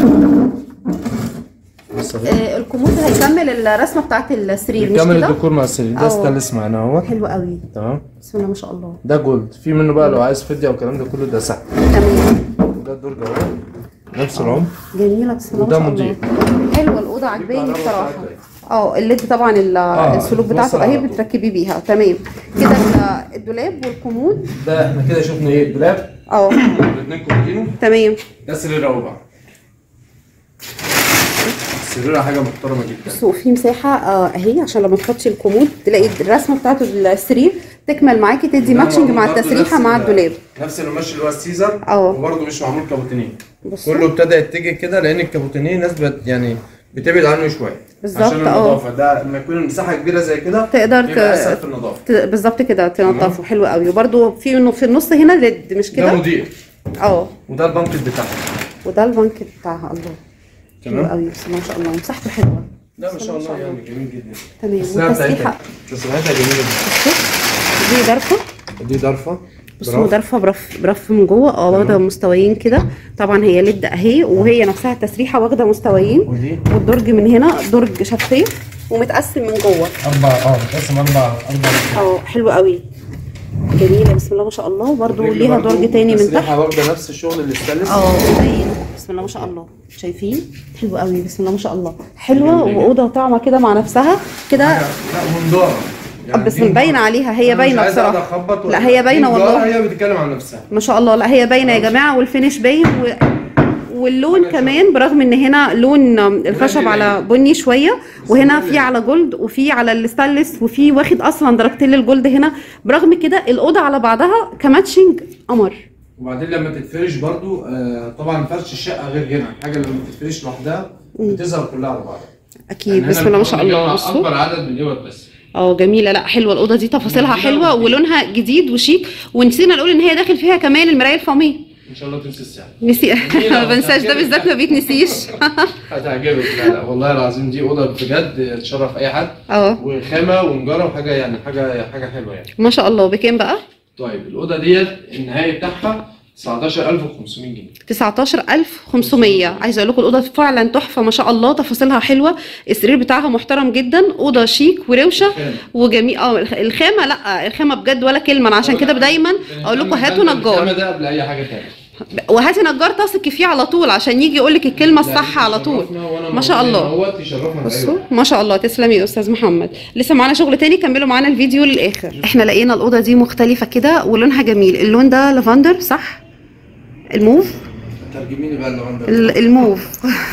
بص اهي آه، الكومود هيكمل الرسمه بتاعت السرير مش كامل كده الديكور مع السرير ده اه. ستانلس معانا اهو حلو قوي تمام بسم الله ما شاء الله ده جولد في منه بقى لو عايز فديه او الكلام ده كله ده سهل تمام ده الدرج اهو نفس العمر جميله بسم الله ما وده شاء الله مضيء. حلوه الاوضه عجباني الكهرباء بصراحه بتاعتها. اه الليد طبعا ال- آه، السلوك بتاعته بتوصل اهي على طول. بتركبي بيها تمام كده ال- الدولاب والكومود ده احنا كده شفنا ايه الدولاب اه الاثنين كومودينو تمام ده سرير اهو بقى السرير حاجه محترمه جدا بصوا في مساحه آه اهي عشان لما تحطي الكومود تلاقي الرسمه بتاعته السرير تكمل معاكي تدي ده ماتشنج مع برضه التسريحه نفس مع ال- الدولاب نفس القماش اللي هو السيزر اه. وبرده مش معمول كابوتينيه بصوا. كله ابتدى يتجه كده لان الكابوتينيه ناس بت يعني بتبعد عنه شويه بالظبط، عشان اه. النظافه ده لما يكون المساحه كبيره زي كده تقدر ت- بيبقى اسهل في النظافه ت- بالظبط كده تنضفه حلو قوي وبرده في انه في النص هنا ليد مش ده كده مضيء اه وده البنكت بتاعها وده البنك بتاعها الله حلو تمام قوي بسم الله ما شاء الله مساحته حلوه لا ما بسم شاء الله الله يعني جميل جدا تمام التسريحه والتسريحه بتاعتها تسريحتها جميله جدا بصوا دي ضرفه دي ضرفه بصوا برافو. ضرفه برف برف من جوه اه واخده مستويين كده طبعا هي ليد اهي وهي نفسها التسريحه واخده مستويين ودي والدرج من هنا درج شفاف ومتقسم من جوه اربع اه متقسم اربع اربع اه حلو قوي جميله بسم الله ما شاء الله وبرده الرجل ليها برضو درج تاني من تحت التسريحه واخده نفس الشغل اللي استلس اه باين بسم الله ما شاء الله شايفين حلو قوي بسم الله ما شاء الله حلوه واوضه طعمه كده مع نفسها كده لا منظاره بس دي باينه عليها هي أنا مش باينه عايز أقعد بصراحه أخبط لا ولا- هي باينه دي والله منظارة هي بتتكلم عن نفسها ما شاء الله لا هي باينه يا جماعه والفينش باين و... واللون كمان برغم ان هنا لون الخشب على بني شويه وهنا في على جولد وفي على الستانلس وفي واخد اصلا درجتين للجولد هنا برغم كده الاوضه على بعضها كماتشنج قمر وبعدين لما تتفرش برضو آه طبعا فرش الشقه غير هنا حاجه لما تتفرش لوحدها بتظهر كلها على بعضها اكيد يعني هنا بسم الله ما شاء بنحاول الله نجمع بصوا اكبر عدد من اليوت بس اه جميله لا حلوه الاوضه دي تفاصيلها جميلة حلوه وجديدة. ولونها جديد وشيك ونسينا نقول ان هي داخل فيها كمان المرايه الفوميه ان شاء الله تنسى السعر نسي جميلة ما بنساش ده وهتعجبك. بالذات ما بيتنسيش هتعجبك لا لا والله العظيم دي اوضه بجد تشرف اي حد اه وخامه ونجاره وحاجه يعني حاجه حاجه حلوه يعني ما شاء الله بكام بقى طيب الاوضه ديت النهائي بتاعها 19500 جنيه 19500 عايزه اقول لكم الاوضه فعلا تحفه ما شاء الله تفاصيلها حلوه السرير بتاعها محترم جدا اوضه شيك وروشه خامة. وجميل اه الخ- الخامه لا الخامه بجد ولا كلمه انا عشان كده دايما اقول لكم هاتوا الخامة نجار ده قبل اي حاجه تانية وهاتي نجار تثقي فيه على طول عشان يجي يقول لك الكلمه الصح على طول ما شاء الله هو يشرفنا بصوا ما شاء الله تسلمي يا استاذ محمد لسه معانا شغل تاني كملوا معانا الفيديو للاخر احنا لقينا الاوضه دي مختلفه كده ولونها جميل اللون ده لافندر صح الموف ترجميني بقى اللي ال- الموف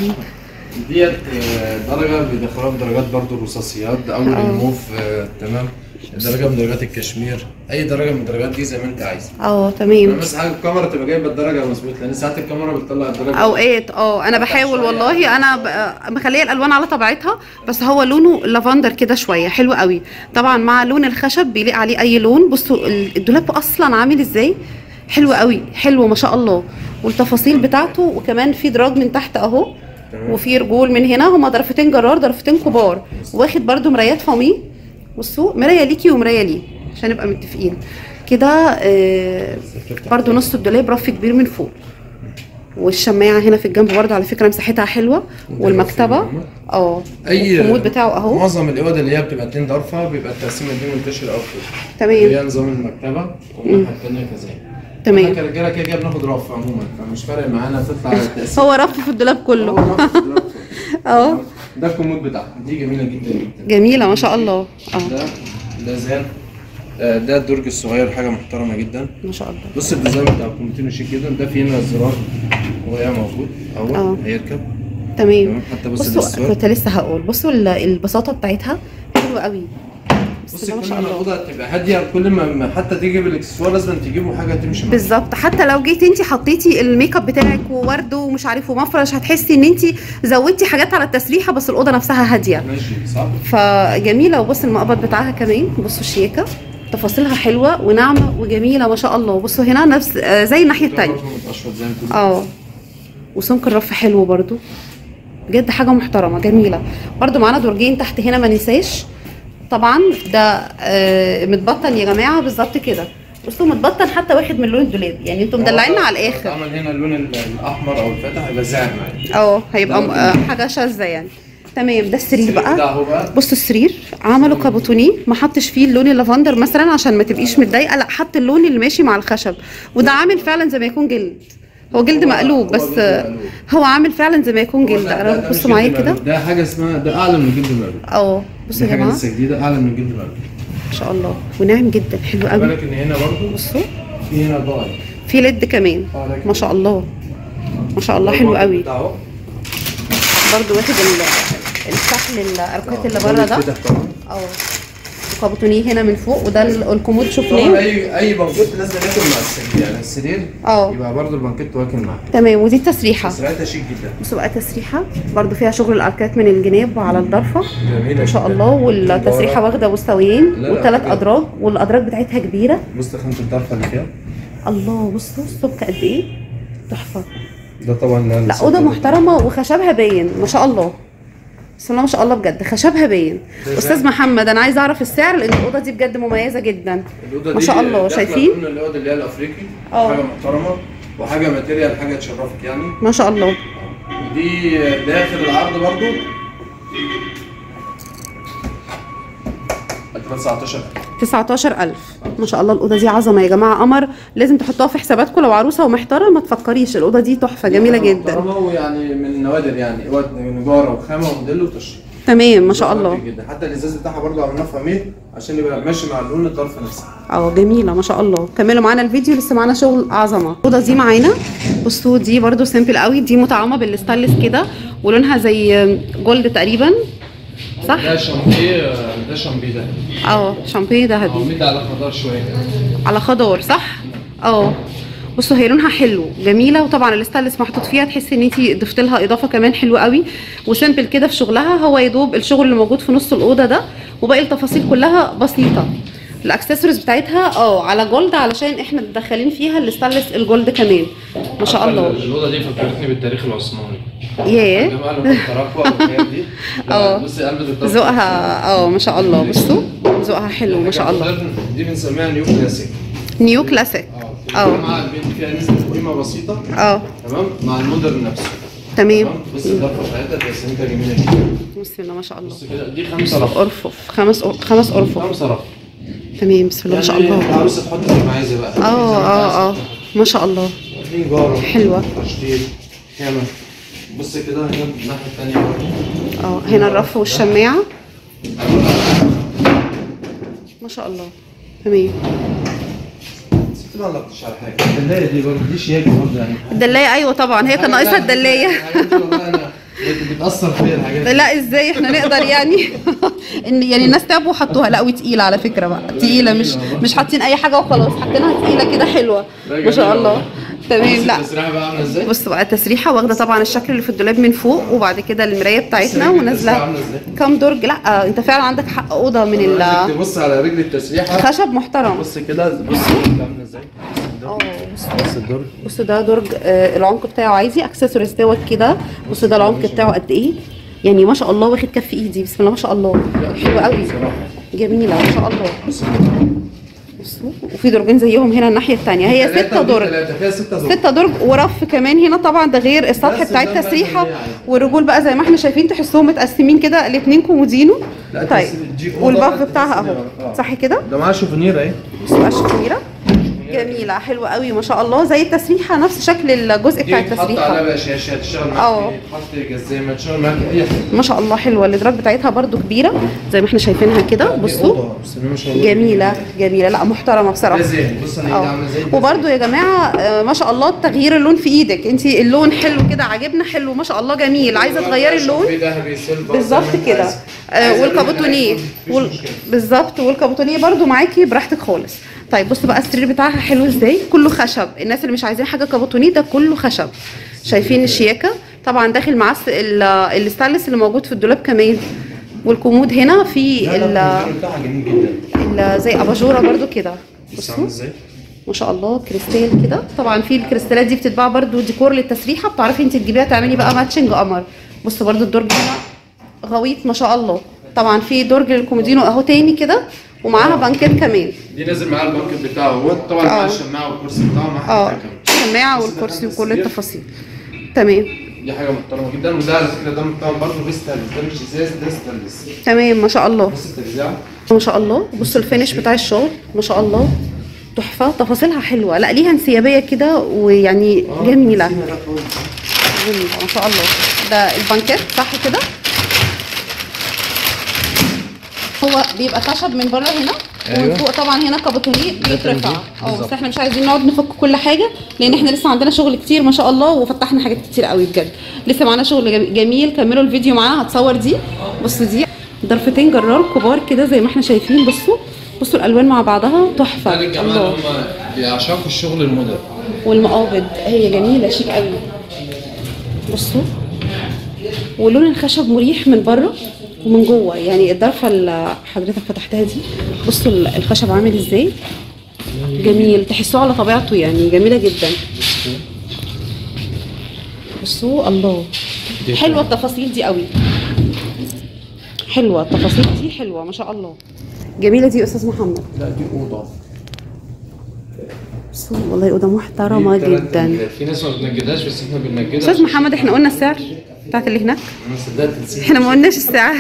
ديت آه، درجه بيدخلوها بدرجات برضو الرصاصيات ده اول اه. الموف آه، تمام درجه من درجات الكشمير اي درجه من الدرجات دي زي ما انت عايز اه تمام بس حاجه الكاميرا تبقى جايبه الدرجه مظبوط لان ساعات الكاميرا بتطلع الدرجه اوقات اه انا بحاول والله انا ب- مخليه الالوان على طبيعتها بس هو لونه لافندر كده شويه حلو قوي طبعا مع لون الخشب بيليق عليه اي لون بصوا ال- الدولاب اصلا عامل ازاي حلو قوي حلو ما شاء الله والتفاصيل بتاعته وكمان في دراج من تحت اهو تمام. وفي رجول من هنا هما ضرفتين جرار ضرفتين كبار واخد برده مرايات فامي بصوا مرايه ليكي ومرايه ليه عشان نبقى متفقين كده آه برده نص الدولاب رف كبير من فوق والشماعه هنا في الجنب برده على فكره مساحتها حلوه والمكتبه اه اي الكومود بتاعه اهو معظم الاوض اللي هي بتبقى اتنين ضرفه بيبقى التقسيمه دي منتشره قوي تمام هي نظام المكتبه والناحيه الثانيه كذلك احنا تمام كرجاله كده كده بناخد رف عموما فمش فارق معانا تطلع التقسيمه هو رف في الدولاب كله هو رف في الرف. اه ده الكومود بتاعها دي جميله جدا جدا جميله ما شاء الله اه ده ده زان آه، ده الدرج الصغير حاجه محترمه جدا ما شاء الله بص الديزاين بتاع الكومودينو شيك جدا ده فيه هنا الزرار وهي موجود اه. اهو هيركب تمام تمام حتى بص بصوا الدستور كنت لسه هقول بصوا ال- البساطه بتاعتها حلوه قوي بسم بص الله ما كل شاء ما الله الاوضه تبقى هاديه كل ما ما حتى تجيب الاكسسوار لازم تجيبوا حاجه تمشي معاها بالظبط حتى لو جيتي انت حطيتي الميك اب بتاعك وورد ومش عارف ومفرش هتحسي ان انت زودتي حاجات على التسريحه بس الاوضه نفسها هاديه ماشي صح فجميله وبص المقبض بتاعها كمان بصوا الشياكه تفاصيلها حلوه وناعمه وجميله ما شاء الله بصوا هنا نفس آه، زي الناحيه ده التانية برضه متقشر زي ما تقول اه وسمك الرف حلو برضو بجد حاجه محترمه جميله برضو معانا درجين تحت هنا ما ننساش طبعا ده آه متبطن يا جماعه بالظبط كده بصوا متبطن حتى واخد من لون الدولاب يعني انتوا مدلعيننا على الاخر اتعمل هنا اللون ال- الاحمر او الفاتح يبقى زاهر معايا اه هيبقى م- ده آه حاجه شاذه يعني تمام ده السرير ده بقى اهو بقى بصوا السرير عملوا كابوتونيه ما حطش فيه اللون اللافندر مثلا عشان ما تبقيش متضايقه لا حط اللون اللي ماشي مع الخشب وده عامل فعلا زي ما يكون جلد هو جلد مقلوب بس هو جلد مقلوب. هو عامل فعلا زي ما يكون جلد لا، انا ده- ده مش بصوا معايا جلد كده مقلوب. ده حاجه اسمها ده اعلى من الجلد المقلوب اه بصوا دي يا حاجه جماعه لسه جديده اعلى من الجلد المقلوب ما شاء الله وناعم جدا حلو خلي قوي بالك ان هنا برضو بصوا في هنا ضاي في ليد كمان اه ده ما شاء الله ما شاء الله حلو قوي بتاعه. برضو واخد ال- الفحل الاركات اللي بره ده بيتفتح طبعا اه وكابوتونيه هنا من فوق وده ال- الكومود طبعا شفناه اي اي بنكت لازم ياكل مع السرير يعني السرير اه يبقى برضو البنكت واكل معاه تمام ودي التسريحه سرعتها شيك جدا بصوا بقى تسريحه برضو فيها شغل الاركات من الجناب وعلى الضرفه جميله ما شاء جداً. الله والتسريحه واخده مستويين لا، لا، وثلاث حاجة. ادراج والادراج بتاعتها كبيره بص خامة الضرفة اللي فيها الله بصوا السمك قد ايه تحفه ده طبعا لا اوضه محترمه وخشبها باين ما شاء الله بسم الله ما شاء الله بجد خشبها باين ده استاذ زي- محمد انا عايز اعرف السعر لان الاوضه دي بجد مميزه جدا الأوضة ما دي شاء الله، داخلة شايفين؟ ضمن الأوضة اللي هي الأفريقي اه. حاجة محترمة وحاجة ماتيريال حاجة تشرفك يعني ما شاء الله دي داخل العرض برضو هتبقى 19 19000 ما شاء الله الاوضه دي عظمه يا جماعه قمر لازم تحطوها في حساباتكم لو عروسه ومحتاره ما تفكريش الاوضه دي تحفه جميله جدا محترمة ويعني من النوادر يعني اوض نجارة وخامة وموديل وتشريح تمام ما شاء الله جدا حتى الازاز بتاعها برضو عملناه في فاميه عشان يبقى ماشي مع لون الطرف نفسها اه جميله ما شاء الله كملوا معانا الفيديو لسه معانا شغل عظمه الاوضه دي معانا بصوا دي برده سيمبل قوي دي مطعمه بالستانلس كده ولونها زي جولد تقريبا صح ده شامبيه ده شامبيه ده اه شامبيه هو ذهبي مدي على خضار شويه على خضار صح اه بصوا هي لونها حلو جميله وطبعا الستانلس محطوط فيها تحسي ان انت ضفت لها اضافه كمان حلوه قوي وسيمبل كده في شغلها هو يا دوب الشغل اللي موجود في نص الاوضه ده وباقي التفاصيل كلها بسيطه الاكسسوارز بتاعتها اه على جولد علشان احنا مدخلين فيها الستانلس الجولد كمان ما شاء عارفة الله الاوضه دي فكرتني بالتاريخ العثماني ياه جماعه اللي كنت التراكوة والحاجات دي لا، اه. بصي قلبة التراكوة ذوقها اه ما شاء الله بصوا ذوقها حلو ما شاء الله دي بنسميها نيو كلاسيك نيو كلاسيك اه اه. مع البنت فيها نسبه قيمه بسيطه اه تمام مع المودرن نفسه تمام تمام بص الضرفه بتاعتها تسليمتها جميله جدا بسم الله ما شاء الله بص كده دي خمسه رف ارفف خمس أر- خمس ارفف خمسه رف تمام بسم الله ما شاء يعني الله العروسه تحط زي ما عايزه بقى اه اه اه ما شاء الله في نجاره حلوة. تشطيب خامه بص كده هنا الناحيه الثانيه برضه اه هنا الرف والشماعه ما شاء الله تمام ما غلطتش على حاجه الدلايه دي برضه دي شياكه برضه يعني الدلايه ايوه طبعا هي كان ناقصها الدلايه الحاجات دي والله انا بت- بتاثر فيا الحاجات دي لا ازاي احنا نقدر يعني ان يعني الناس تعبوا وحطوها لا وتقيله على فكره بقى تقيله مش مش حاطين اي حاجه وخلاص حاطينها تقيله كده حلوه ما شاء الله تمام لا التسريحه بقى عامله ازاي؟ بص بقى التسريحه واخده طبعا الشكل اللي في الدولاب من فوق وبعد كده المرايه بتاعتنا رجل التسريحة ونازله عاملة ازاي؟ كام درج لا انت فعلا عندك حق اوضه من عايزك ال تبص على رجل التسريحه خشب محترم بص كده بص عامله ازاي؟ اه بص بص الدرج بص ده درج آه، العمق بتاعه عايزي اكسسوارز دوت كده بص ده العمق بتاعه قد ايه يعني ما شاء الله واخد كف ايدي بسم الله ما شاء الله حلو قوي بصراحه جميله ما شاء الله بص بصوا وفي درجين زيهم هنا الناحيه الثانيه هي تلاتة ستة ودي درج تلاتة، فيها ستة درج ستة درج ورف كمان هنا طبعا ده غير السطح بس بتاع ده بقى التسريحه اللي هي عايزة. والرجول بقى زي ما احنا شايفين تحسهم متقسمين كده الاثنين كومودينو لا، طيب تس- دي أوضة والباف بقى بتاعها تسريحة. اهو آه. صح كده ده معاه شوفونير اهي بصوا بقى الشكميره جميله حلوه قوي ما شاء الله زي التسريحه نفس شكل الجزء بتاع دي تحط التسريحه عليها بقى شاشه تشتغل اه. معاك تحط جزامه تشتغل معاك اي حاجه ما شاء الله حلوه الادراج بتاعتها برده كبيره زي ما احنا شايفينها كده دي بصوا أوضة، بسم الله ما شاء الله جميله جميله لا محترمه ده بصراحه زين بص انا ايدي اه عامله زي وبرده يا جماعه آه، ما شاء الله تغيير اللون في ايدك انت اللون حلو كده عاجبنا حلو ما شاء الله جميل عايزه تغيري اللون في ذهبي سيلفر بالظبط زي ما انت كده عايز. آه عايزة والكابوتونيه مفيش وال... مشكلة. بالظبط والكابوتونيه برده معاكي براحتك خالص طيب بصوا بقى السرير بتاعها حلو ازاي كله خشب الناس اللي مش عايزين حاجه كابوتونيه ده كله خشب شايفين الشياكه طبعا داخل معاه الس- ال- الستانلس اللي موجود في الدولاب كمان والكومود هنا في لا، لا، ال... المنظر بتاعها جميل جدا ال... زي اباجوره برده كده بص عامل بصوا ازاي ما شاء الله كريستال كده طبعا في الكريستالات دي بتتباع برده ديكور للتسريحه بتعرفي انت تجيبيها تعملي بقى ماتشنج قمر بصوا برده الدرج هنا غويط ما شاء الله طبعا في درج للكومودينو اهو تاني كده ومعاها بانكيت كمان دي نازل معاه البنك بتاعه هو طبعا اه. معاه الشماعه والكرسي بتاعه معاه اه حاجة كمان. الشماعه بص والكرسي ده وكل السرير. التفاصيل تمام دي حاجه محترمه جدا وده على فكره ده بتاعه برضه بيستانلس ده مش ازاز ده ستانلس تمام ما شاء الله بص الترزيعه ما شاء الله بصوا الفينش بتاع الشغل ما شاء الله تحفه تفاصيلها حلوه لا ليها انسيابيه كده ويعني جميله جميله ما شاء الله ده البانكيت صح كده هو بيبقى خشب من بره هنا ومن أيوة. فوق طبعا هنا كابوتونيه بيترفع تنزيل. اه بس بالظبط. احنا مش عايزين نقعد نفك كل حاجه لان احنا لسه عندنا شغل كتير ما شاء الله وفتحنا حاجات كتير قوي بجد لسه معانا شغل جم- جميل كملوا الفيديو معانا هتصور دي بصوا دي ضرفتين جرار كبار كده زي ما احنا شايفين بصوا بصوا الالوان مع بعضها تحفه ده الجماعه الله اللي هم بيعشقوا الشغل المودرن والمقابض هي جميله شيك قوي بصوا ولون الخشب مريح من بره ومن جوه يعني الضرفه اللي حضرتك فتحتها دي بصوا ال- الخشب عامل ازاي جميل تحسوه على طبيعته يعني جميله جدا بصوا الله حلوه التفاصيل دي قوي حلوه التفاصيل دي حلوه ما شاء الله جميله دي يا استاذ محمد لا دي اوضه بصوا والله اوضه محترمه دي تلات جدا تنجيدات. في ناس ما بتنجدهاش بس احنا بننجدها استاذ محمد احنا قلنا السعر بتاعت اللي هناك انا صدقت نسيت احنا ما قلناش السعر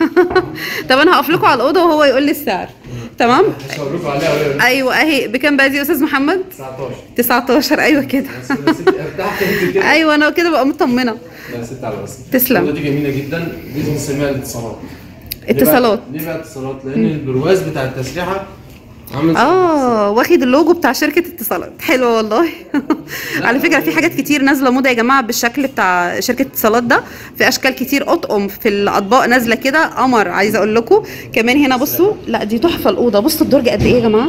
طب انا هقف لكم على الاوضه وهو يقول لي السعر تمام مش هقول لكم عليها ولا ايوه اهي بكام بقى دي يا استاذ محمد 19 19 ايوه كده بس يا ستي ارتحت انت كده ايوه انا كده بقى مطمنه لا يا ستي على بس تسلم. الأوضة دي جميله جدا دي بنسميها الاتصالات ليه بقى- اتصالات ليه بقى اتصالات؟ لان البرواز بتاع التسريحه عامل زي اه واخد اللوجو بتاع شركه اتصالات حلوه والله على فكره في حاجات كتير نازله موضه يا جماعه بالشكل بتاع شركه اتصالات ده في اشكال كتير اطقم في الاطباق نازله كده قمر عايزه اقول لكم كمان هنا بصوا لا دي تحفه الاوضه بصوا الدرج قد ايه يا جماعه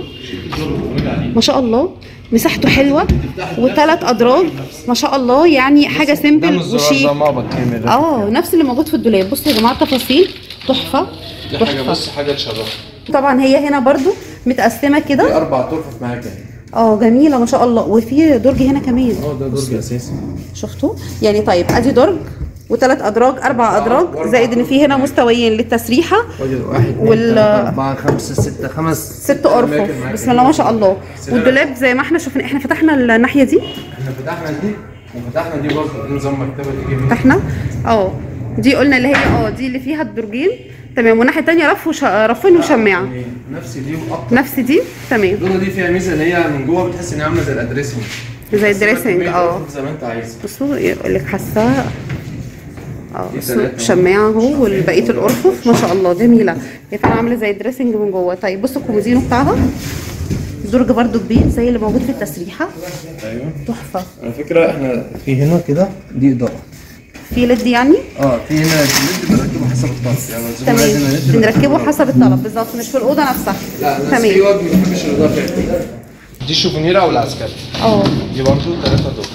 ما شاء الله مساحته حلوه وثلاث ادراج ما شاء الله يعني حاجه سيمبل وشيك مقبض كامل اه نفس اللي موجود في الدولاب بصوا يا جماعه التفاصيل تحفه دي حاجه تحفه بص حاجه تشرف طبعا هي هنا برضو متقسمه في كده اربع طرف في مكان اه جميله ما شاء الله وفي درج هنا كمان اه ده درج اساسي شفتوا يعني طيب ادي درج وثلاث ادراج اربع ادراج وأربع زائد ان في هنا مستويين للتسريحه راجل واحد اتنين وال- تلاته اربعه خمسه سته خمس ست ارفف بسم الله ما شاء الله والدولاب زي ما احنا شفنا احنا فتحنا الناحيه دي احنا فتحنا دي وفتحنا دي برضه دي نظام مكتبه دي جميل فتحنا اه دي قلنا اللي هي اه دي اللي فيها الدرجين تمام والناحيه الثانيه رف وش... رفين وشماعه يعني نفس دي واكتر نفس دي تمام الدوره دي فيها ميزه ان هي من جوه بتحس ان هي عامله زي الادريسنج زي الدريسنج اه زي ما انت عايز بصوا يقول لك حاسه اه دي بصوا تلاتة. شماعه اهو والبقيه الارفف ما شاء الله جميله هي فعلا عامله زي الدريسنج من جوه طيب بصوا الكومودينو بتاعها درج برضو كبير زي اللي موجود في التسريحه ايوه تحفه على فكره احنا في هنا كده دي اضاءه في ليد يعني اه في هنا الليد بنركبه حسب الطلب يعني الزبون تمام عايز هنا ليد بنركبه حسب الطلب بالظبط مش في الاوضه نفسها لا بس في تمام وجه ما بيحبش الاضاءه فيها دي الشوفونيره او العسكري اه دي برضه ثلاثه دور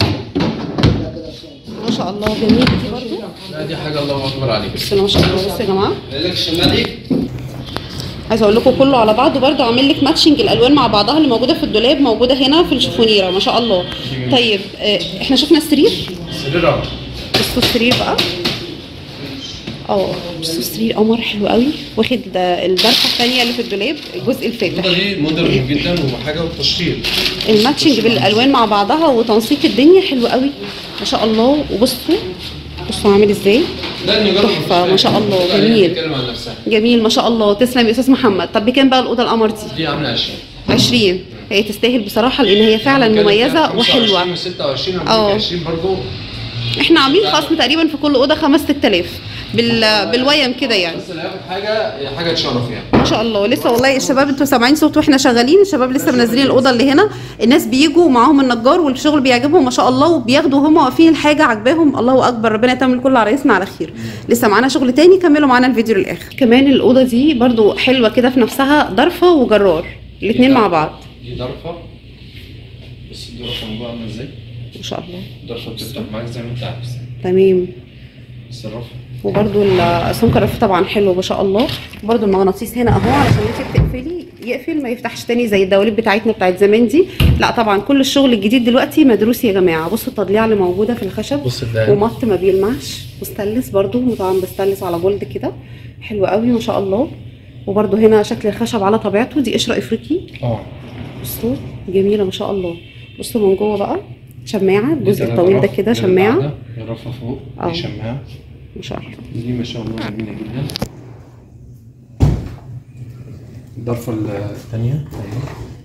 ما شاء الله جميل دي برضو لا دي حاجه الله اكبر عليك بسم الله ما شاء الله بصوا يا جماعه لك الشمالي عايزه اقول لكم كله على بعضه برضه عامل لك ماتشنج الالوان مع بعضها اللي موجوده في الدولاب موجوده هنا في الشفونيره ما شاء الله طيب آه، احنا شفنا السرير سرير أهو. بصوا السرير بقى اه بصوا السرير قمر حلو قوي واخد ده البركه الثانيه اللي في الدولاب الجزء الفاتح الاوضه دي مودرن جدا وحاجه وتشطيب الماتشنج بالالوان مع بعضها وتنسيق الدنيا حلو قوي ما شاء الله وبصوا بصوا عامل ازاي ده نجرب تحفة، ما شاء الله، جميل. بتتكلم عن نفسها جميل ما شاء الله تسلم يا استاذ محمد طب بكام بقى الاوضه القمر دي دي عامله 20 20 هي تستاهل بصراحه لان هي فعلا مميزه وحلوه و 26 اه. 20 برضه احنا عاملين خصم تقريبا في كل اوضه 5 6000 بال بالويم كده يعني بس اللي هياخد حاجه هي حاجه تشرف يعني ما شاء الله لسه والله الشباب انتوا سامعين صوت واحنا شغالين الشباب لسه منزلين الاوضه اللي هنا الناس بيجوا معاهم النجار والشغل بيعجبهم ما شاء الله وبياخدوا هم واقفين الحاجه عاجباهم الله اكبر ربنا يتمم كل عرايسنا على خير لسه معانا شغل تاني كملوا معانا الفيديو للاخر كمان الاوضه دي برضو حلوه كده في نفسها ضرفه وجرار الاثنين مع بعض دي ضرفه بس الضرفه من جوه عامله ازاي ما شاء الله الضرفه بتفتح معاك زي ما انت عايز تمام الصرافه وبرده السمكه الرف طبعا حلو ما شاء الله وبرده المغناطيس هنا اهو علشان انت بتقفلي يقفل ما يفتحش تاني زي الدواليب بتاعتنا بتاعت زمان دي لا طبعا كل الشغل الجديد دلوقتي مدروس يا جماعه بصوا التضليع اللي موجوده في الخشب بص الدهان. ومط ما بيلمعش وستانلس برده طبعا بستانلس على جولد كده حلو قوي ما شاء الله وبرده هنا شكل الخشب على طبيعته دي قشره افريقي اه بصوا جميله ما شاء الله بصوا من جوه بقى شماعه دي الجزء تلات الطويل ده غرف كده غير شماعه القعدة، غرفه فوق اه. دي شماعه ما شاء الله دي ما شاء الله جميله جدا الضرفه الثانيه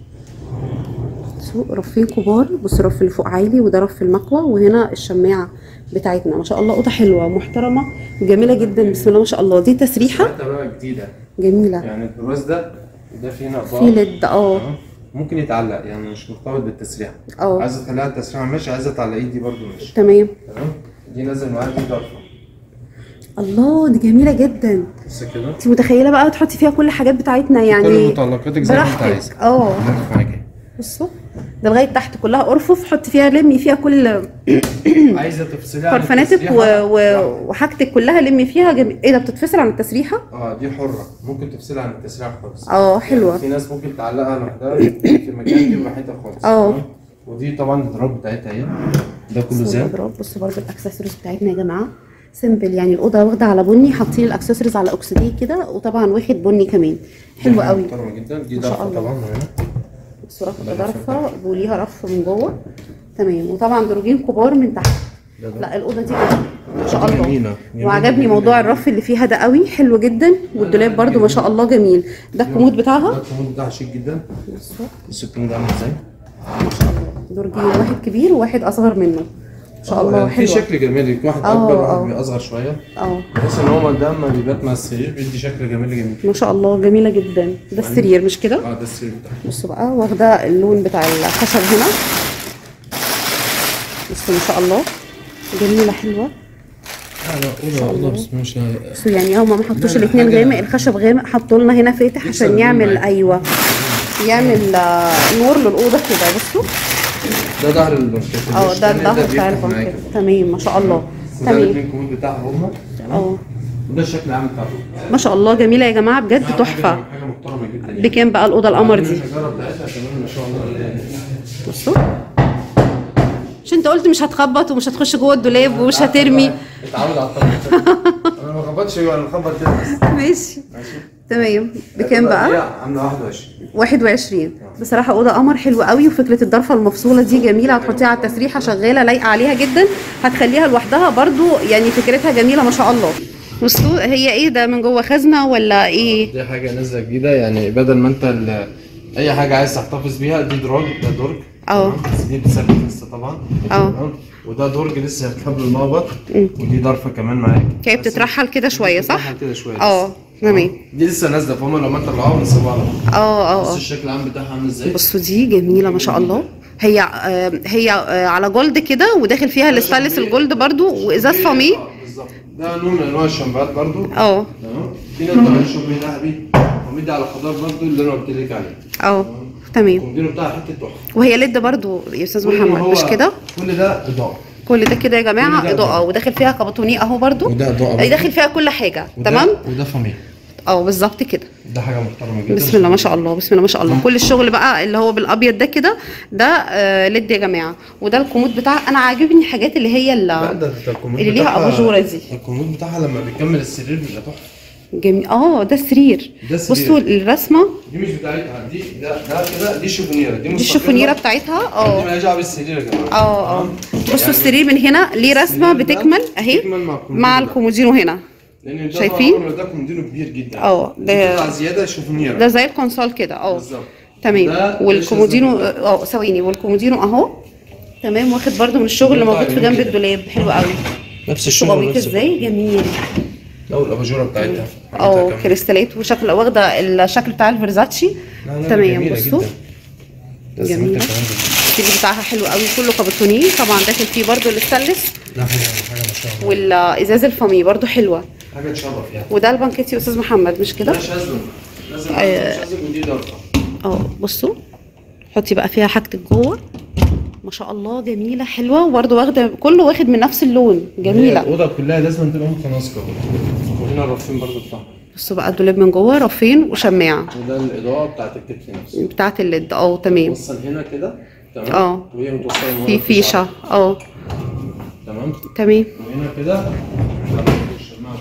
بصوا رفين كبار بص الرف اللي فوق عالي وده رف المكوى وهنا الشماعه بتاعتنا ما شاء الله اوضه حلوه محترمه وجميله جدا بسم الله ما شاء الله دي تسريحه حتى بقى جديده جميله يعني البرواز ده ده فيه نقطه في ليد اه ممكن يتعلق يعني مش مرتبط بالتسريحه اه عايزه تخليها التسريحه ماشي عايزه تعلقيه دي برضو ماشي تمام تمام دي نازل معاها دي ضرفه الله دي جميله جدا بص كده انت متخيله بقى تحطي فيها كل الحاجات بتاعتنا كل يعني متعلقاتك زي ما انت عايزه براحتك اه ضرف معاكي بصوا ده لغايه تحت كلها ارفف حطي فيها لمي فيها كل عايزه تفصليها عن برفاناتك التسريحة؟ و... و... لا. وحاجتك كلها لمي فيها جميل ايه ده بتتفصل عن التسريحه اه دي حره ممكن تفصلها عن التسريحه خالص اه حلوه في ناس ممكن تعلقها لوحدها في مكان دي براحتها خالص اه. تمام؟ ودي طبعا الدراب بتاعتها اهي ده كله بصوا زان الاضراب بصوا برضه الاكسسوارز بتاعتنا يا جماعه سيمبل يعني الاوضه واخده على بني حاطين الاكسسوارز على اوكسيديه كده وطبعا واخد بني كمان حلو قوي محترمه جدا دي ما شاء ضرفه الله. طبعا هنا بصوا رف ضرفه وليها رف من جوه تمام وطبعا درجين كبار من تحت ده ده. لا الاوضه دي جميلة. ما شاء الله جميلة. جميلة وعجبني جميلة موضوع جميلة. الرف اللي فيها ده قوي حلو جدا والدولاب برضو ما شاء الله جميل ده الكومود ده بتاعها الكومود بتاعها شيك جدا بصوا بص الكومود عامل ازاي ما شاء الله درجين واحد كبير وواحد اصغر منه ما شاء الله يعني في حلوه شكل جميل واحد اه، اكبر اه. واحد بيبقى اصغر شويه اه بحيث ان هو ده لما بيبات مع السرير بيدي شكل جميل جميل ما شاء الله جميله جدا ده السرير مش كده اه ده السرير بتاعها بصوا بقى واخده اللون بتاع الخشب هنا بصوا ما شاء الله جميله حلوه اه لا اوضه اوضه بس مش بصوا يعني هما ما حطوش لا، لا، الاثنين حاجة- غامق الخشب غامق حطوا لنا هنا فاتح يكسر عشان اللون يعمل معاك. ايوه يعمل آه، نور للاوضه كده بصوا ده ظهر البنكات اه ده الظهر بتاع البنكات تمام ما شاء الله وده تمام الاثنين كومود بتاعها هما اه وده الشكل العام بتاعه ما شاء الله جميله يا جماعه بجد تحفه حاجه محترمه جدا يعني بكام بقى الاوضه القمر دي الشجره بتاعتها كمان ما شاء الله بصوا مش انت قلت مش هتخبط ومش هتخش جوه الدولاب ومش هترمي اتعود على الطبخ انا ما خبطش انا بخبط كده بس ماشي ماشي تمام بكام هي بقى عامله 21 21 بصراحه اوضه قمر حلوه قوي وفكره الضرفه المفصوله دي جميله هتحطيها على التسريحه شغاله لايقه عليها جدا هتخليها لوحدها برضو يعني فكرتها جميله ما شاء الله بصوا هي ايه ده من جوه خزنه ولا ايه دي حاجه نازله جديده يعني بدل ما انت ال- اي حاجه عايز تحتفظ بيها دي دراج ده درج اه. تمام؟ بس دي بتثبت لسه طبعا اه. تمام؟ وده درج لسه هتكمل المهبط ودي ضرفه كمان معاك هي بتترحل كده شويه صح بتترحل كده شويه اه بس. تمام دي لسه نازله فهم لما انت طلعوها بنسيبها على بعض اه اه بص اه الشكل العام بتاعها عامل ازاي بصوا دي جميله ما شاء الله هي آه هي آه على جولد كده وداخل فيها الستانلس الجولد برضو وازاز فامي آه، بالظبط ده نوع من انواع الشامبوهات برضو اه تمام في ناس بتعمل شامبو ذهبي ومدي على خضار برضو اللي انا قلت لك عليه اه تمام الكومودينو بتاعها حته تحفه وهي ليد برضو يا استاذ كل ما محمد هو- مش كده كل ده اضاءه كل ده كده يا كل جماعه ده اضاءه إضاءة. وداخل فيها كابوتوني اهو برضو وده إضاءة أي برضو. داخل فيها كل حاجه وده- تمام وده فامي اه بالظبط كده ده حاجه محترمه جدا بسم الله ما شاء الله بسم الله ما شاء الله كل الشغل بقى اللي هو بالابيض ده كده ده آه ليد يا جماعه وده الكومود بتاع انا عاجبني الحاجات اللي هي لا اللي ده ده الكومود اللي ليها بتاعها- أباجورة دي. الكومود بتاعها لما بيكمل السرير بيبقى تحفه جميل اه ده سرير ده سرير. بصوا الرسمه دي مش بتاعتها دي ده ده كده دي شوفونيره دي دي مستقلة. الشوفونيره بتاعتها دي اه مالهاش دعوه بالسرير يا جماعه اه اه تمام؟ بصوا يعني السرير من هنا ليه رسمه السرير ده بتكمل اهي بتكمل مع الكومودينو مع ده. الكومودينو هنا لان ده شايفين؟ طبعاً ده كومودينو كبير جدا اه، دي ده- بتطلع زياده شوفونيره ده زي الكونسول كده اه بالظبط تمام ده- ده والكومودينو شاذ اه ثواني والكومودينو اهو تمام واخد برضو من الشغل اللي ده موجود في جميل جنب جدا. الدولاب حلو قوي نفس شغويط ازاي جميل لو الاباجوره بتاعتها اه كريستالات وشكل واخده الشكل بتاع الفيرزاتشي لا، لا، تمام جميلة بصوا جدا. بس جميلة. ممكن كمان جميلة. السيل بتاعها حلو قوي كله كابوتوني طبعا داخل فيه برضو الستانلس لا حاجه حاجه ما شاء الله والازاز الفامي برضو حلوه حاجه تشرف يعني وده البنكيت يا استاذ محمد مش كده ده شاذلم لازم آه. شاذلم ودي ضربه اه بصوا حطي بقى فيها حاجتك جوه ما شاء الله جميله حلوه وبرضو واخده كله واخد من نفس اللون جميله الاوضه كلها لازم تبقى متناسقه وهنا الرفين برضو بتاعها بصوا بقى الدولاب من جوه رفين وشماعه وده الاضاءه بتاعت الكتف نفسه بتاعت الليد اه تمام توصل هنا كده تمام اه. وهي متوصله من ورا في فيشه اه تمام تمام وهنا كده الشماعة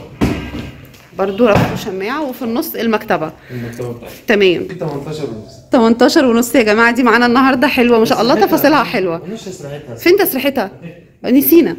برضو رف وشماعه وفي النص المكتبه المكتبه بتاعتي تمام دي 18 ونص 18 ونص يا جماعه دي معانا النهارده حلوه ما شاء الله تفاصيلها حلوه مش تسريحتها فين تسريحتها نسينا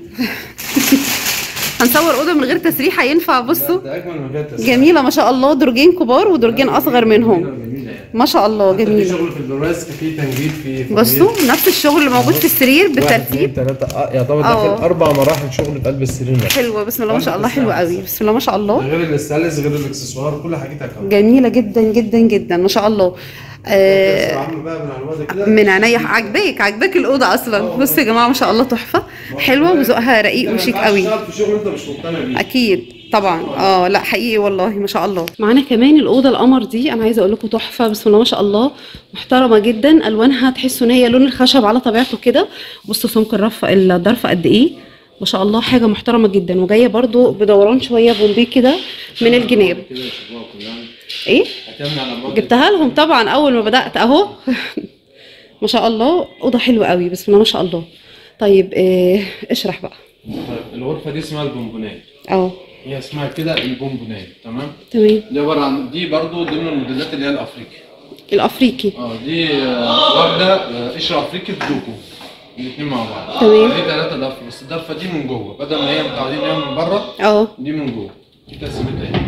هنصور اوضه من غير تسريحه ينفع بصوا ده اجمل ما فيها التسريحة. جميله ما شاء الله درجين كبار ودرجين اصغر منهم جميلة- جميله يعني ما شاء الله حتى في جميل شغل في البرواز في تنجيد في فوانير. بصوا نفس الشغل اللي موجود في السرير واحد اثنين بالترتيب ثلاثة اه يعتبر اه. داخل أربع مراحل شغل في قلب السرير نفسه حلوه بسم الله ما شاء الله حلوه قوي بسم الله ما شاء الله غير الاستانلس غير الاكسسوار كل حاجتها كمان جميله جدا جدا جدا ما شاء الله آه عامله بقى من على الوضع كده من عينيا عجباك عجباك الاوضه اصلا بصوا يا جماعه ما شاء الله تحفه حلوه وذوقها رقيق وشيك قوي تشتغل في شغل انت مش مقتنع بيه اكيد طبعا اه لا حقيقي والله ما شاء الله معانا كمان الاوضه القمر دي انا عايزه اقول لكم تحفه بسم الله ما شاء الله محترمه جدا الوانها تحسوا ان هي لون الخشب على طبيعته كده بصوا سمك الرف الضرفه قد ايه ما شاء الله حاجه محترمه جدا وجايه برضو بدوران شويه بومبي كده من الجناب كده يشوفوها كلها ايه هتعمل على المطبخ جبتها لهم طبعا اول ما بدات اهو ما شاء الله اوضه حلوه قوي بسم الله ما شاء الله طيب إيه اشرح بقى طيب الغرفه دي اسمها البونبونايه اه هي اسمها كده البونبونايه تمام تمام دي عباره عن دي برضو ضمن الموديلات اللي هي الافريقي الافريقي اه دي آه، واخده آه، قشره افريقي بدوكو الاثنين مع بعض تمام. دي ثلاثه ضفه بس الضفه دي من جوه بدل ما هي متعودين ان هي من بره اه دي من جوه دي تقسيمتها اهي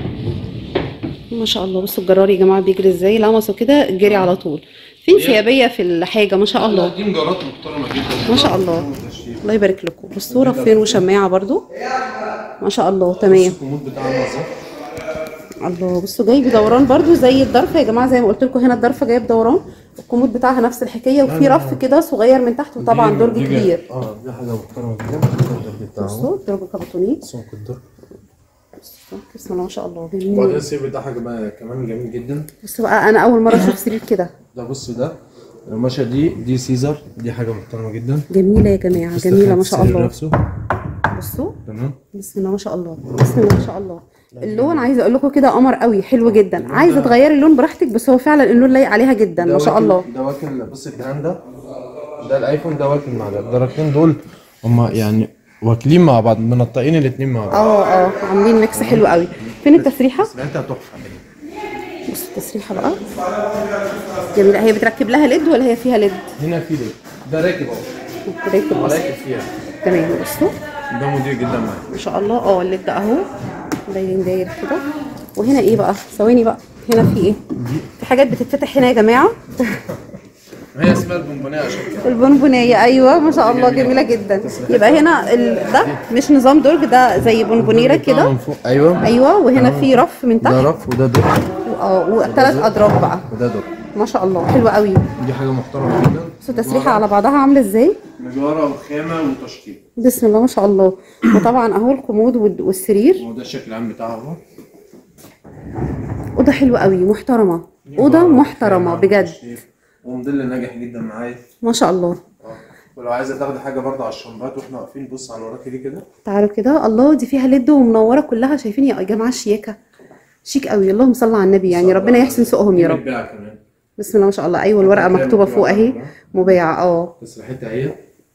ما شاء الله بصوا الجرار يا جماعه بيجري ازاي لمسوا كده جري على طول في انسيابيه في الحاجه ما شاء الله دي مجرات محترمه جدا ما شاء الله الله يبارك لكم بصوا رفين وشماعه برضو ما شاء الله تمام الكومود بتاعنا صح الله بصوا جاي بدوران برضو زي الضرفه يا جماعه زي ما قلت لكم هنا الضرفه جايه بدوران الكومود بتاعها نفس الحكايه وفي رف كده صغير من تحت وطبعا درج دي- كبير اه دي حاجه محترمه جدا الدرج بتاعه بصوا درج كابوتوني سمك الدرج بصوا، بسم الله ما شاء الله وبعدين جميل السير بتاعها كمان كمان جميل جدا بصوا بقى انا اول مره اشوف سرير كده ده بص ده القماشه دي دي سيزر دي حاجه محترمه جدا جميله يا جماعه جميله ما شاء السرير الله نفسه بصوا تمام بسم الله ما شاء الله بسم الله ما شاء الله اللون عايزه اقول لكم كده قمر قوي حلو جدا عايزه تغيري اللون براحتك بس هو فعلا اللون لايق عليها جدا ده ما شاء واكل- الله ده واكل بص الجهاز ده ده الايفون ده واكل مع ده الدرجتين دول هما يعني واكلين مع بعض منطقين الاتنين مع بعض اه اه عاملين ميكس حلو قوي فين التسريحه سمعتها تحفه بص التسريحه بقى جميله هي بتركب لها ليد ولا هي فيها ليد هنا في ده ده راكب اهو راكب هو اصلا راكب فيها تمام بصوا ده مدير جدا معايا ما شاء الله اه الليد اهو دايرين داير كده وهنا ايه بقى ثواني بقى هنا في ايه في حاجات بتتفتح هنا يا جماعه هي اسمها البونبونيه عشان كده البونبونية ايوه ما شاء الله جميلة جدا يبقى هنا ال... ده مش نظام درج ده زي بونبونيرة بتاعه كده من فوق ايوه ايوه وهنا في رف من ده تحت رف وده درج اه وثلاث اضراب بقى وده درج ما شاء الله حلوة قوي دي حاجه محترمه جدا بصوا التسريحة على بعضها عاملة ازاي نجاره وخامه وتشطيب بسم الله ما شاء الله وطبعا اهو الكومود وال- والسرير وده الشكل العام بتاعها اهو اوضة حلوة قوي محترمة اوضة نجارة محترمة وخامة بجد وتشطيب. وموديل ناجح جدا معايا ما شاء الله اه ولو عايزه تاخدي حاجه برضه على الشمبات واحنا واقفين بص على وراكي دي كده تعالوا كده الله دي فيها ليد ومنورة كلها شايفين يا جماعة شياكة شيك قوي اللهم صل على النبي يعني ربنا يحسن سوقهم يا رب بتباع كمان بسم الله ما شاء الله ايوه الورقه مكتوبه فوق اهي مبيعه اه تسريحتها هي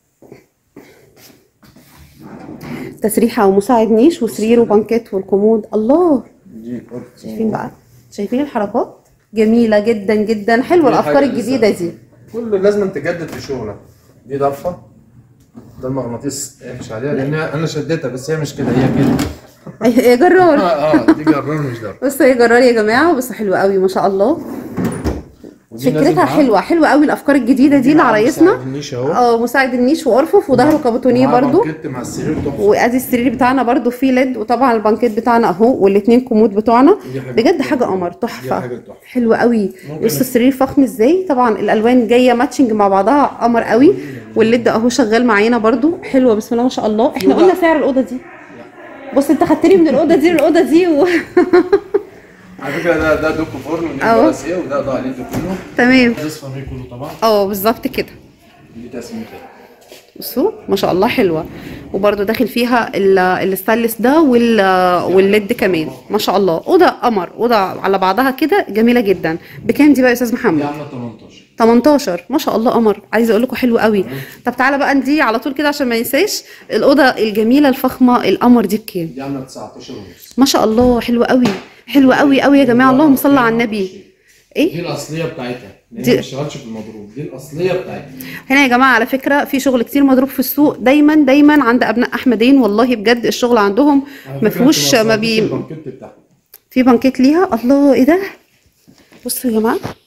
تسريحه ومساعد نيش وسرير وبنكات والكومود الله دي شايفين بقى شايفين الحركات جميله جدا جدا حلوه دي الافكار حاجة الجديده لسه. دي كل لازم تجدد في شغلك دي ضفه ده المغناطيس مش عليها لان انا شديتها بس هي مش كده هي كده أي- يا جرار اه اه دي جرار مش ضفه بصوا يا جرار يا جماعه بصوا حلوه قوي ما شاء الله ودي نازل فكرتها معاها- حلوه حلوه قوي الافكار الجديده دي معاها لعرايسنا مساعد النيش اهو اه مساعد النيش وارفف وظهره كابوتونيه ومعاها برضو بانكيت مع السرير تحفه وادي السرير بتاعنا برضو فيه ليد وطبعا البنكيت بتاعنا اهو والاثنين كومود بتوعنا دي حاجة بجد تحفة. حاجه قمر دي تحفه حاجة تحفة. حلوه قوي ممكن- بص السرير فخم ازاي طبعا الالوان جايه ماتشنج مع بعضها قمر قوي والليد اهو شغال معانا برضو حلوه بسم الله ما شاء الله احنا يوضع- قلنا سعر الاوضه دي بص انت خدتني من الاوضه دي للاوضه دي و... على فكره ده ده دوكو فرن ودي أهو. براسيه وده ده عليه كله تمام ده اصفر كله طبعا اه بالظبط كده دي تسميتها بصوا ما شاء الله حلوه وبرده داخل فيها ال- الستانلس ده وال والليد كمان ما شاء الله اوضه قمر اوضه على بعضها كده جميله جدا بكام دي بقى يا استاذ دي محمد عامله 18 18 ما شاء الله قمر عايزه اقول لكم حلو قوي طب تعالى بقى دي على طول كده عشان ما ننساش الاوضه الجميله الفخمه القمر دي بكام دي عامله 19 ونص ما شاء الله حلوه قوي حلوه قوي قوي يا جماعه اللهم صل على النبي دي ايه الاصليه بتاعتها لان دي- هي ما اشتغلتش في المضروب دي الاصليه بتاعتها هنا يا جماعه على فكره في شغل كتير مضروب في السوق دايما دايما عند ابناء احمدين والله بجد الشغل عندهم على ما فكرة فيهوش انتوا ما وصلتوش بي البانكيت بتاعها في بانكيت ليها الله ايه ده بصوا يا جماعه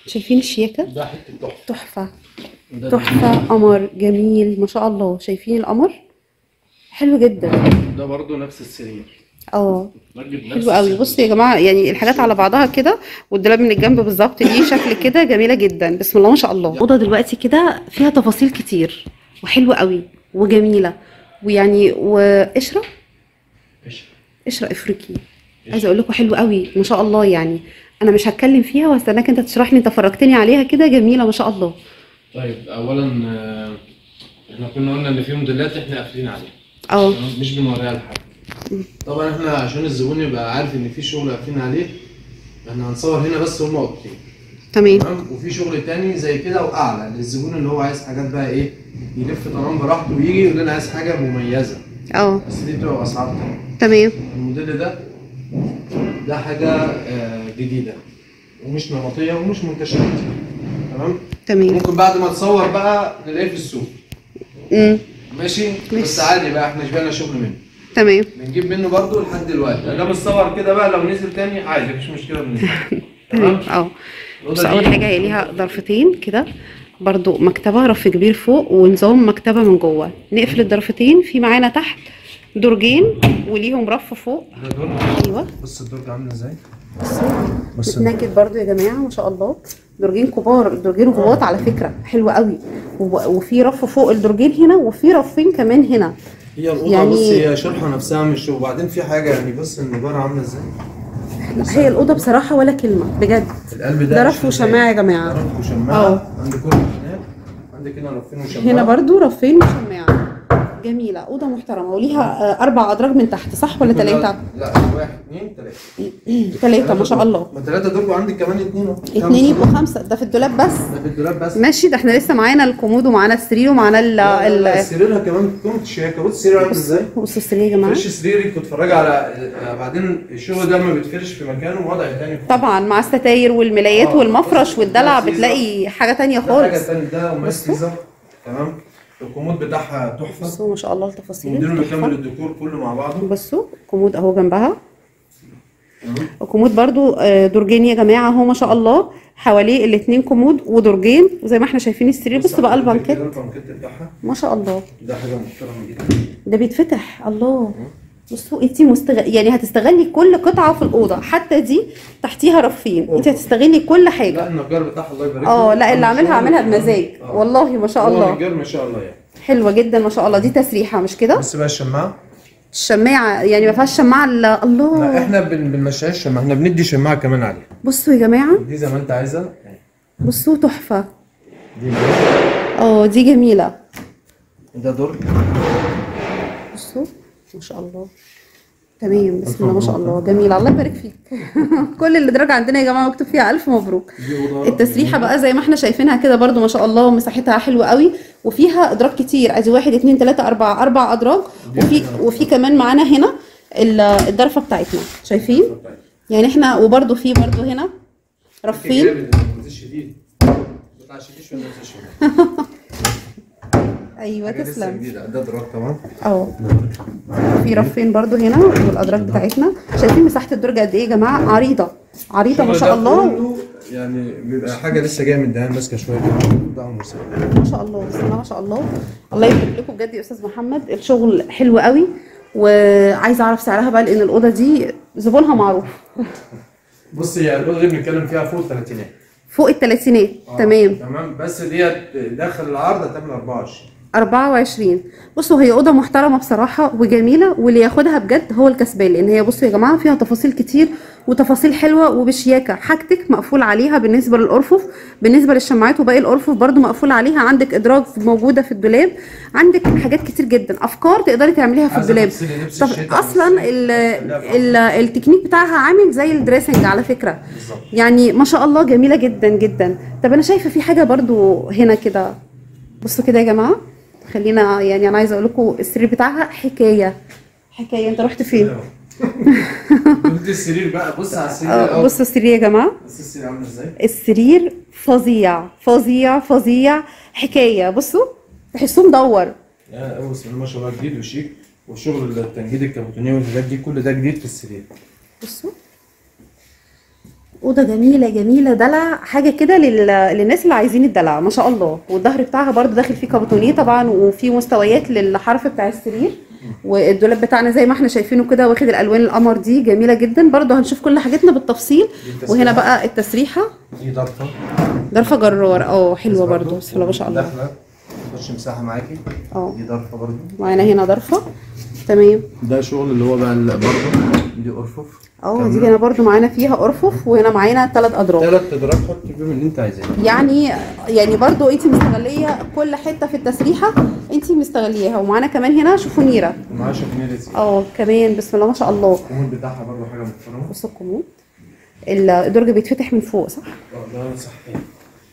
شايفين الشياكه ده حته تحفه تحفه وده تحفه قمر جميل ما شاء الله شايفين القمر حلو جدا ده برضه نفس السرير اه راجل نفس حلو قوي السرير. بصوا يا جماعه يعني الحاجات على بعضها كده والدولاب من الجنب بالظبط ليه شكل كده جميله جدا بسم الله ما شاء الله الاوضه دلوقتي كده فيها تفاصيل كتير وحلوه قوي وجميله ويعني وقشره قشرة. قشره افريقي عايزه اقول لكم حلو قوي ما شاء الله يعني انا مش هتكلم فيها واستناك انت تشرح لي انت فرجتني عليها كده جميله ما شاء الله طيب اولا آه، احنا كنا قلنا ان في موديلات احنا قافلين عليها اه تمام؟ مش بنوريها لحد طبعا احنا عشان الزبون يبقى عارف ان في شغل قافلين عليه احنا هنصور هنا بس هما اوضتين تمام تمام وفي شغل تاني زي كده واعلى للزبون اللي هو عايز حاجات بقى ايه يلف طالما براحته ويجي يقول لنا عايز حاجه مميزه اه بس دي بتبقى اسعار تانية تمام الموديل ده ده حاجه آه، جديده ومش نمطيه ومش منتشره كتير. تمام تمام ممكن بعد ما تصور بقى نلاقيه في السوق امم ماشي ماشي. بس عادي بقى احنا شبعنا شغل منه تمام بنجيب منه برضه لحد دلوقتي ده متصور كده بقى لو نزل تاني عادي مفيش مشكله بالنسبه لي تمام تمام اه بص الأوضة اول دي- حاجه هي ليها ضرفتين كده برضو مكتبه رف كبير فوق ونظام مكتبه من جوه نقفل الضرفتين في معانا تحت درجين وليهم رف فوق ده دور ايوه بص الدرج عامل ازاي بص بتنجد برضو يا جماعه ما شاء الله درجين كبار درجين كبار على فكره حلوه قوي و- وفي رف فوق الدرجين هنا وفي رفين كمان هنا هي الاوضه يعني- بص هي شرحه نفسها مش وبعدين في حاجه يعني بص النجاره عامله ازاي هي الاوضه بصراحه ولا كلمه بجد القلب ده ده مش رف وشماعه يا جماعه ده رف وشماعه اه. عند كل هناك عندك هنا رفين وشماعه هنا برضو رفين وشماعه جميله اوضه محترمه وليها آه، اربع ادراج من تحت صح ولا ثلاثه لا واحد اثنين ثلاثه ثلاثه ما شاء الله ما ثلاثه دول وعندك كمان اثنين اهو اتنين يبقوا خمسه ده في الدولاب بس ده في الدولاب بس ماشي ده احنا لسه معانا الكومود ومعانا السرير ومعانا ال لا، لا، لا، ال سريرها كمان كنت شياكه بص السرير عامل ازاي بصوا السرير يا جماعه فرش سريري كنت اتفرج على آه، بعدين الشغل ده لما بيتفرش في مكانه وضع تاني طبعا مع الستاير والملايات اه. والمفرش والدلع ده بتلاقي حاجه تانية ده حاجه خالص تانية ده قماش بصوا. ليزر تمام الكومود بتاعها تحفه بصوا ما شاء الله التفاصيل مدير مكمل تحفة. الديكور كله مع بعضه بصوا كومود اهو جنبها وكومود برضو آه، درجين يا جماعه اهو ما شاء الله حواليه الاتنين كومود ودرجين وزي ما احنا شايفين السرير بصوا بقى البنكات البنكات بتاعها ما شاء الله ده حاجه محترمه جدا ده بيتفتح الله بصوا انت مستغ... يعني هتستغلي كل قطعه في الاوضه حتى دي تحتيها رفين انت هتستغلي كل لا حاجه النجار بتاعها الله يبارك اه له. لا اللي عامل عاملها شغل. عاملها بمزاج آه. والله ما شاء هو الله نجار ما شاء الله يعني حلوه جدا ما شاء الله دي تسريحه مش كده بس بقى الشماعه الشماعه يعني ما فيهاش شماعه الا لا الله احنا بن- بنمشيها الشماعه احنا بندي شماعه كمان عليها بصوا يا جماعه دي زي ما انت عايزه بصوا تحفه دي اه دي جميله ده درج بصوا ما شاء الله تمام بسم الله ما شاء الله جميله الله يبارك فيك كل اللي درجه عندنا يا جماعه مكتوب فيها الف مبروك دي اوضه التسريحه بقى زي ما احنا شايفينها كده برضو ما شاء الله مساحتها حلوه قوي وفيها ادراج كتير ادي واحد اتنين تلاته اربعه اربع ادراج وفي وفي كمان معانا هنا ال- الضرفه بتاعتنا شايفين يعني احنا وبرضو في برضو هنا رفين شديد بتاع شديد شويه نفس ايوه حاجه لسه تسلم جديده ده دراج طبعا اه في رفين برضو هنا والادراج بتاعتنا شايفين مساحه الدرج قد ايه يا جماعه عريضه عريضه ما شاء الشغل ده الله كله يعني بيبقى حاجه لسه جايه من الدهان ماسكه شويه كده ده مساعد ما شاء الله بسم الله ما شاء الله الله يبارك لكم بجد يا استاذ محمد الشغل حلو قوي وعايزه اعرف سعرها بقى لان الاوضه دي زبونها معروف بص هي الاوضه دي بنتكلم فيها فوق الثلاثينات فوق الثلاثينات تمام تمام بس ديت داخل العرض هتعمل 24 24 بصوا هي اوضه محترمه بصراحه وجميله واللي ياخدها بجد هو الكسبان لان هي بصوا يا جماعه فيها تفاصيل كتير وتفاصيل حلوه وبشياكه حاجتك مقفول عليها بالنسبه للارفف بالنسبه للشماعات وباقي الارفف برضو مقفول عليها عندك ادراج موجوده في الدولاب عندك حاجات كتير جدا افكار تقدري تعمليها في عايزة الدولاب تغسلي لبس طب الشتا اصلا وتغسلي ال اللعبة. ال التكنيك بتاعها عامل زي الدريسنج على فكره بالظبط. يعني ما شاء الله جميله جدا جدا طب انا شايفه في حاجه برضو هنا كده بصوا كده يا جماعه خلينا يعني انا عايزه اقول لكم السرير بتاعها حكايه حكايه انت رحت فين قلت السرير بقى بص على السرير اه الأول. بصوا السرير يا جماعه بص السرير عامل ازاي السرير فظيع فظيع فظيع حكايه بصوا تحسوه مدور يعني اول بسم الله ما شاء الله جديد وشيك وشغل التنجيد الكابوتونيه والحاجات دي كل ده جديد في السرير بصوا اوضه جميله جميله دلع حاجه كده لل... للناس اللي عايزين الدلع ما شاء الله والظهر بتاعها برضو داخل فيه كابوتونيه طبعا وفي مستويات للحرف بتاع السرير والدولاب بتاعنا زي ما احنا شايفينه كده واخد الالوان القمر دي جميله جدا برضو هنشوف كل حاجتنا بالتفصيل التسريحة. وهنا بقى التسريحه دي ضرفه ظرفه جرار اه حلوه برضو بسم الله ما شاء الله داخله تخش مساحه معاكي اه دي ضرفه برضه معانا هنا ظرفه تمام ده شغل اللي هو بقى ال- برضه دي ارفف اه دي هنا برضو معانا فيها ارفف وهنا معانا ثلاث اضراب ثلاث ادراك حط فيهم اللي انت عايزاه يعني يعني برضو انت مستغليه كل حته في التسريحه انت مستغلياها ومعانا كمان هنا شوفونيره ومعاه شكنير زي اه كمان بسم الله ما شاء الله الكومود بتاعها برضه حاجه محترمه بصوا الكومود الدرج بيتفتح من فوق صح اه ده صحيح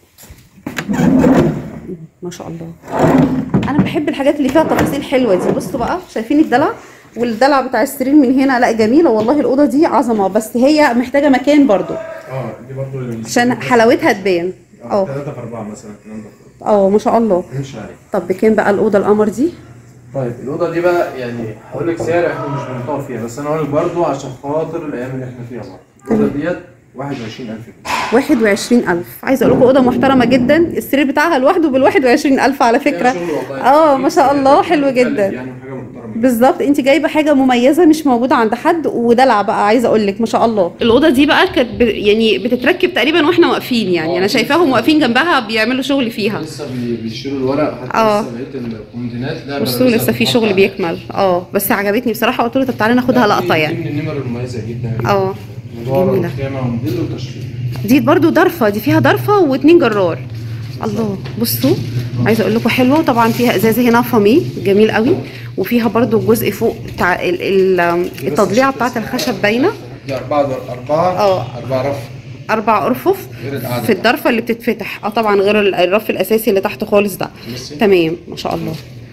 ما شاء الله انا بحب الحاجات اللي فيها تفاصيل حلوه دي بصوا بقى شايفين الدلع والدلع بتاع السرير من هنا لا جميله والله الاوضه دي عظمه بس هي محتاجه مكان برضو اه دي برضه عشان حلاوتها تبان اه ثلاثة في أربعة مثلا الكلام ده اه ما شاء الله نمشي عليه طب بكام بقى الاوضه القمر دي طيب الأوضة دي بقى يعني هقول لك سعر احنا مش بنطور فيها بس أنا هقول لك برضه عشان خاطر الأيام اللي احنا فيها برضه الأوضة ديت 21000 جنيه 21000 عايزه اقول لكم اوضه محترمه جدا السرير بتاعها لوحده بال 21000 على فكره فيها شغل والله. اه ما شاء الله حلو جدا يعني حاجة محترمة جدا. بالظبط انت جايبه حاجه مميزه مش موجوده عند حد ودلع بقى عايزه اقول لك ما شاء الله الاوضه دي بقى كانت ب... يعني بتتركب تقريبا واحنا واقفين يعني انا شايفاهم واقفين جنبها بيعملوا شغل فيها لسه بي- بيشيلوا الورق حتى اه. لسه بقية الكومودينات لا بصوا لسه في شغل بيكمل اه بس عجبتني بصراحه قلت له طب تعالى ناخدها لقطه دي يعني من النمر المميزة جدا اه مدورة جميلة. وخامة وموديل وتشكيل دي برضو ضرفه دي فيها ضرفه واتنين جرار الله بصوا عايزه اقول لكم حلوه وطبعا فيها ازازه هنا فامي جميل قوي وفيها برضو جزء فوق بتاع ال- ال- التضليعه بتاعت الخشب باينه دي أربعة أربعة اه. أربعة رف اربع ارفف غير القعدة في الضرفه اللي بتتفتح اه طبعا غير ال- الرف الاساسي اللي تحت خالص ده بصي. تمام ما شاء الله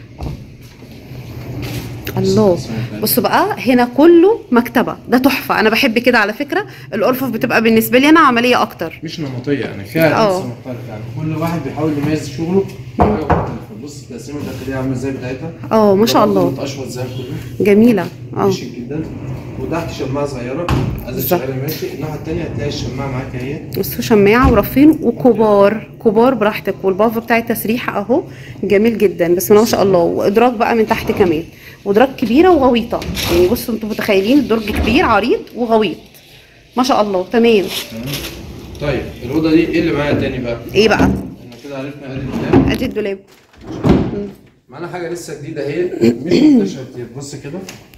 الله بصوا بقى هنا كله مكتبه ده تحفه انا بحب كده على فكره الارفف بتبقى بالنسبه لي انا عمليه اكتر مش نمطية يعني فيها اه. لمسة مختلفة يعني كل واحد بيحاول يميز شغله بحاجة مختلفة بص التقسيمة الداخلية عاملة ازاي بتاعتها اه ما شاء ده برضه الله متقشوط زي كله جميله اه شيك جدا وتحت شماعة صغيرة عايز بالظبط. تشغلي ماشي الناحية التانية هتلاقي الشماعة معاك اهي بصوا شماعه ورفين وكبار كبار براحتك والبافا بتاع التسريحه اهو جميل جدا بسم الله ما شاء الله وادراج بقى من تحت كمان وادراج كبيره وغويطه يعني بصوا انتوا متخيلين الدرج كبير عريض وغويط ما شاء الله تمام طيب الأوضة دي ايه اللي معايا تاني بقى؟ ايه بقى احنا كده عرفنا ادي الكلام ادي الدولاب معانا حاجة لسه جديدة اهي مش منتشرة كتير بص كده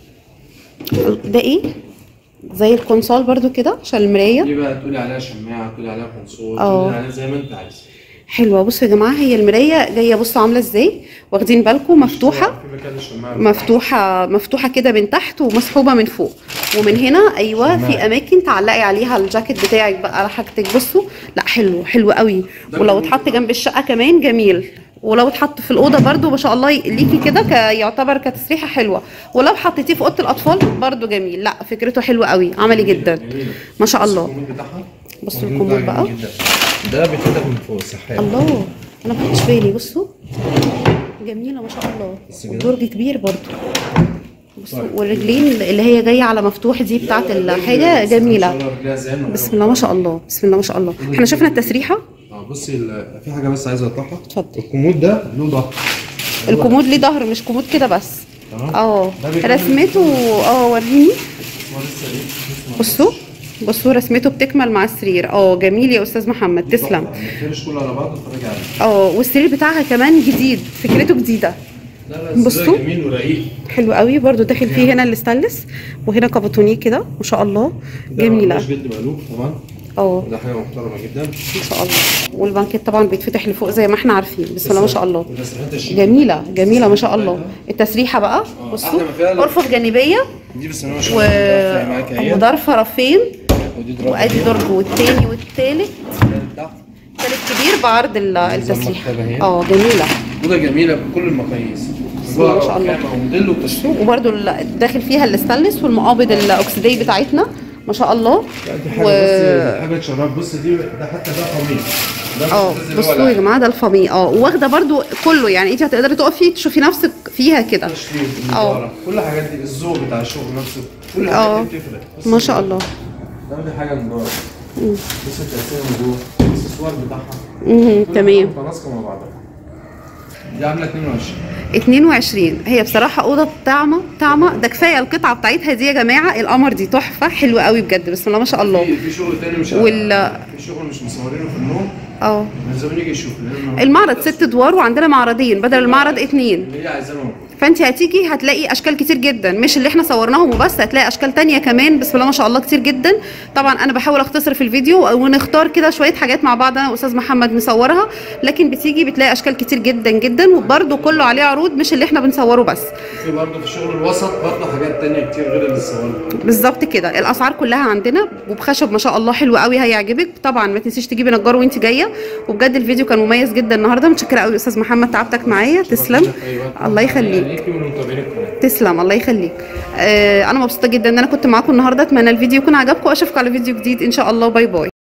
ده ايه زي الكونسول برضو كده عشان المرايه دي بقى تقولي عليها شماعة تقولي عليها كونسول اه. تقولي عليها زي ما انت عايز حلوه بصوا يا جماعه هي المرايه جايه بصوا عامله ازاي واخدين بالكم مفتوحه في مكان الشماعة مفتوحه مفتوحه كده من تحت ومسحوبه من فوق ومن هنا ايوه في اماكن تعلقي عليها الجاكيت بتاعك بقى على حاجتك بصوا لا حلو حلو قوي ده ولو جميل. اتحط جنب الشقه كمان جميل ولو اتحط في الاوضه برضو ما شاء الله ليكي كده ك- يعتبر كتسريحه حلوه ولو حطيتيه في اوضه الاطفال برضو جميل لا فكرته حلوه قوي عملي جدا جميلة. ما شاء بص الله الكومود بتاعها بصوا الكومود الكومود ده بقى. جميل جدا. ده بيتفتح من فوق السحاب الله انا ما خدتش بالي بصوا جميله ما شاء الله بس كده. والدرج كبير برضو بصوا طيب. والرجلين اللي هي جايه على مفتوح دي بتاعت الحاجه جميله بسم الله ما شاء الله بسم الله ما شاء الله احنا شفنا التسريحه اه بصي ال- في حاجه بس عايز اوضحها اتفضل. الكومود ده له ظهر الكومود ليه ظهر مش كومود كده بس تمام اه ده بيكمل رسمته اه وريني هو لسه ايه اسمه بصوا بصوا رسمته بتكمل مع السرير اه جميل يا استاذ محمد تسلم الفرش كله على بعضه اتفرج عليه اه والسرير بتاعها كمان جديد فكرته جديده لا لا بصوا. بصوا جميل ورقيق حلو قوي برضو داخل فيه هنا الاستانلس وهنا كابوتونيه كده ما شاء الله ده جميله مش جلد مألوف طبعا اه وده حاجه محترمه جدا ما شاء الله والبانكيت طبعا بيتفتح لفوق زي ما احنا عارفين بسم الله ما شاء الله والرسمات الشيك جميله جميله ما شاء الله التسريحه بقى بصوا أحلى ما فيها ال- ارفف جانبيه دي بسم الله ما و... شاء الله مدفع معاك اهي وضرفه رفين ودي درجه وادي درج والتاني والتالت تحت تالت كبير بعرض ال- التسريحه المكتبة اهي. اه جميله اوضه جميله بكل المقاييس بسم الله ما شاء الله. وخامة وموديل وتشكيل وبرده داخل فيها الاستانلس والمقابض الاكسديه بتاعتنا ما شاء الله لا، دي حاجه بص حاجه شراب بص دي ده حتى ده قميص ده مش اه نازل بصوا ولا يا جماعه ده الفامي اه واخده برضو كله يعني انت هتقدري تقفي تشوفي نفسك فيها كده تشكيل اه. النضارة، كل الحاجات دي الذوق بتاع الشغل نفسه كل اه. الحاجات دي بتفرق بص ما شاء الله ده دي حاجه من بره بص التقسيمه من جوه الاكسسوار بتاعها مم. كل تمام حاجة متناسقه مع بعضها دي عامله 22 22 هي بصراحة أوضة طعمة طعمة ده كفاية القطعة بتاعتها دي يا جماعة القمر دي تحفة حلوة قوي بجد بسم الله ما شاء الله في في شغل تاني مش وال- في شغل مش مصورينه في النوم اه الزبون يجي يشوف لأن المعرض ست ادوار وعندنا معرضين بدل المعرض اتنين اللي هي عايزاه موجود فانت هتيجي هتلاقي اشكال كتير جدا مش اللي احنا صورناهم وبس هتلاقي اشكال تانية كمان بسم الله ما شاء الله كتير جدا طبعا انا بحاول اختصر في الفيديو ونختار كده شويه حاجات مع بعض انا واستاذ محمد مصورها لكن بتيجي بتلاقي اشكال كتير جدا جدا وبرده كله عليه عروض مش اللي احنا بنصوره بس في برضه في شغل الوسط برضه حاجات تانية كتير غير اللي صورنا بالظبط كده الاسعار كلها عندنا وبخشب ما شاء الله حلو قوي هيعجبك طبعا ما تنسيش تجيبي نجار وانت جايه وبجد الفيديو كان مميز جدا النهارده متشكره قوي يا استاذ محمد تعبتك معايا تسلم الله يخليك ليكي ولمتابعين القناه تسلم الله يخليك آه انا مبسوطه جدا ان انا كنت معاكم النهارده اتمنى الفيديو يكون عجبكم واشوفكم على فيديو جديد ان شاء الله باي باي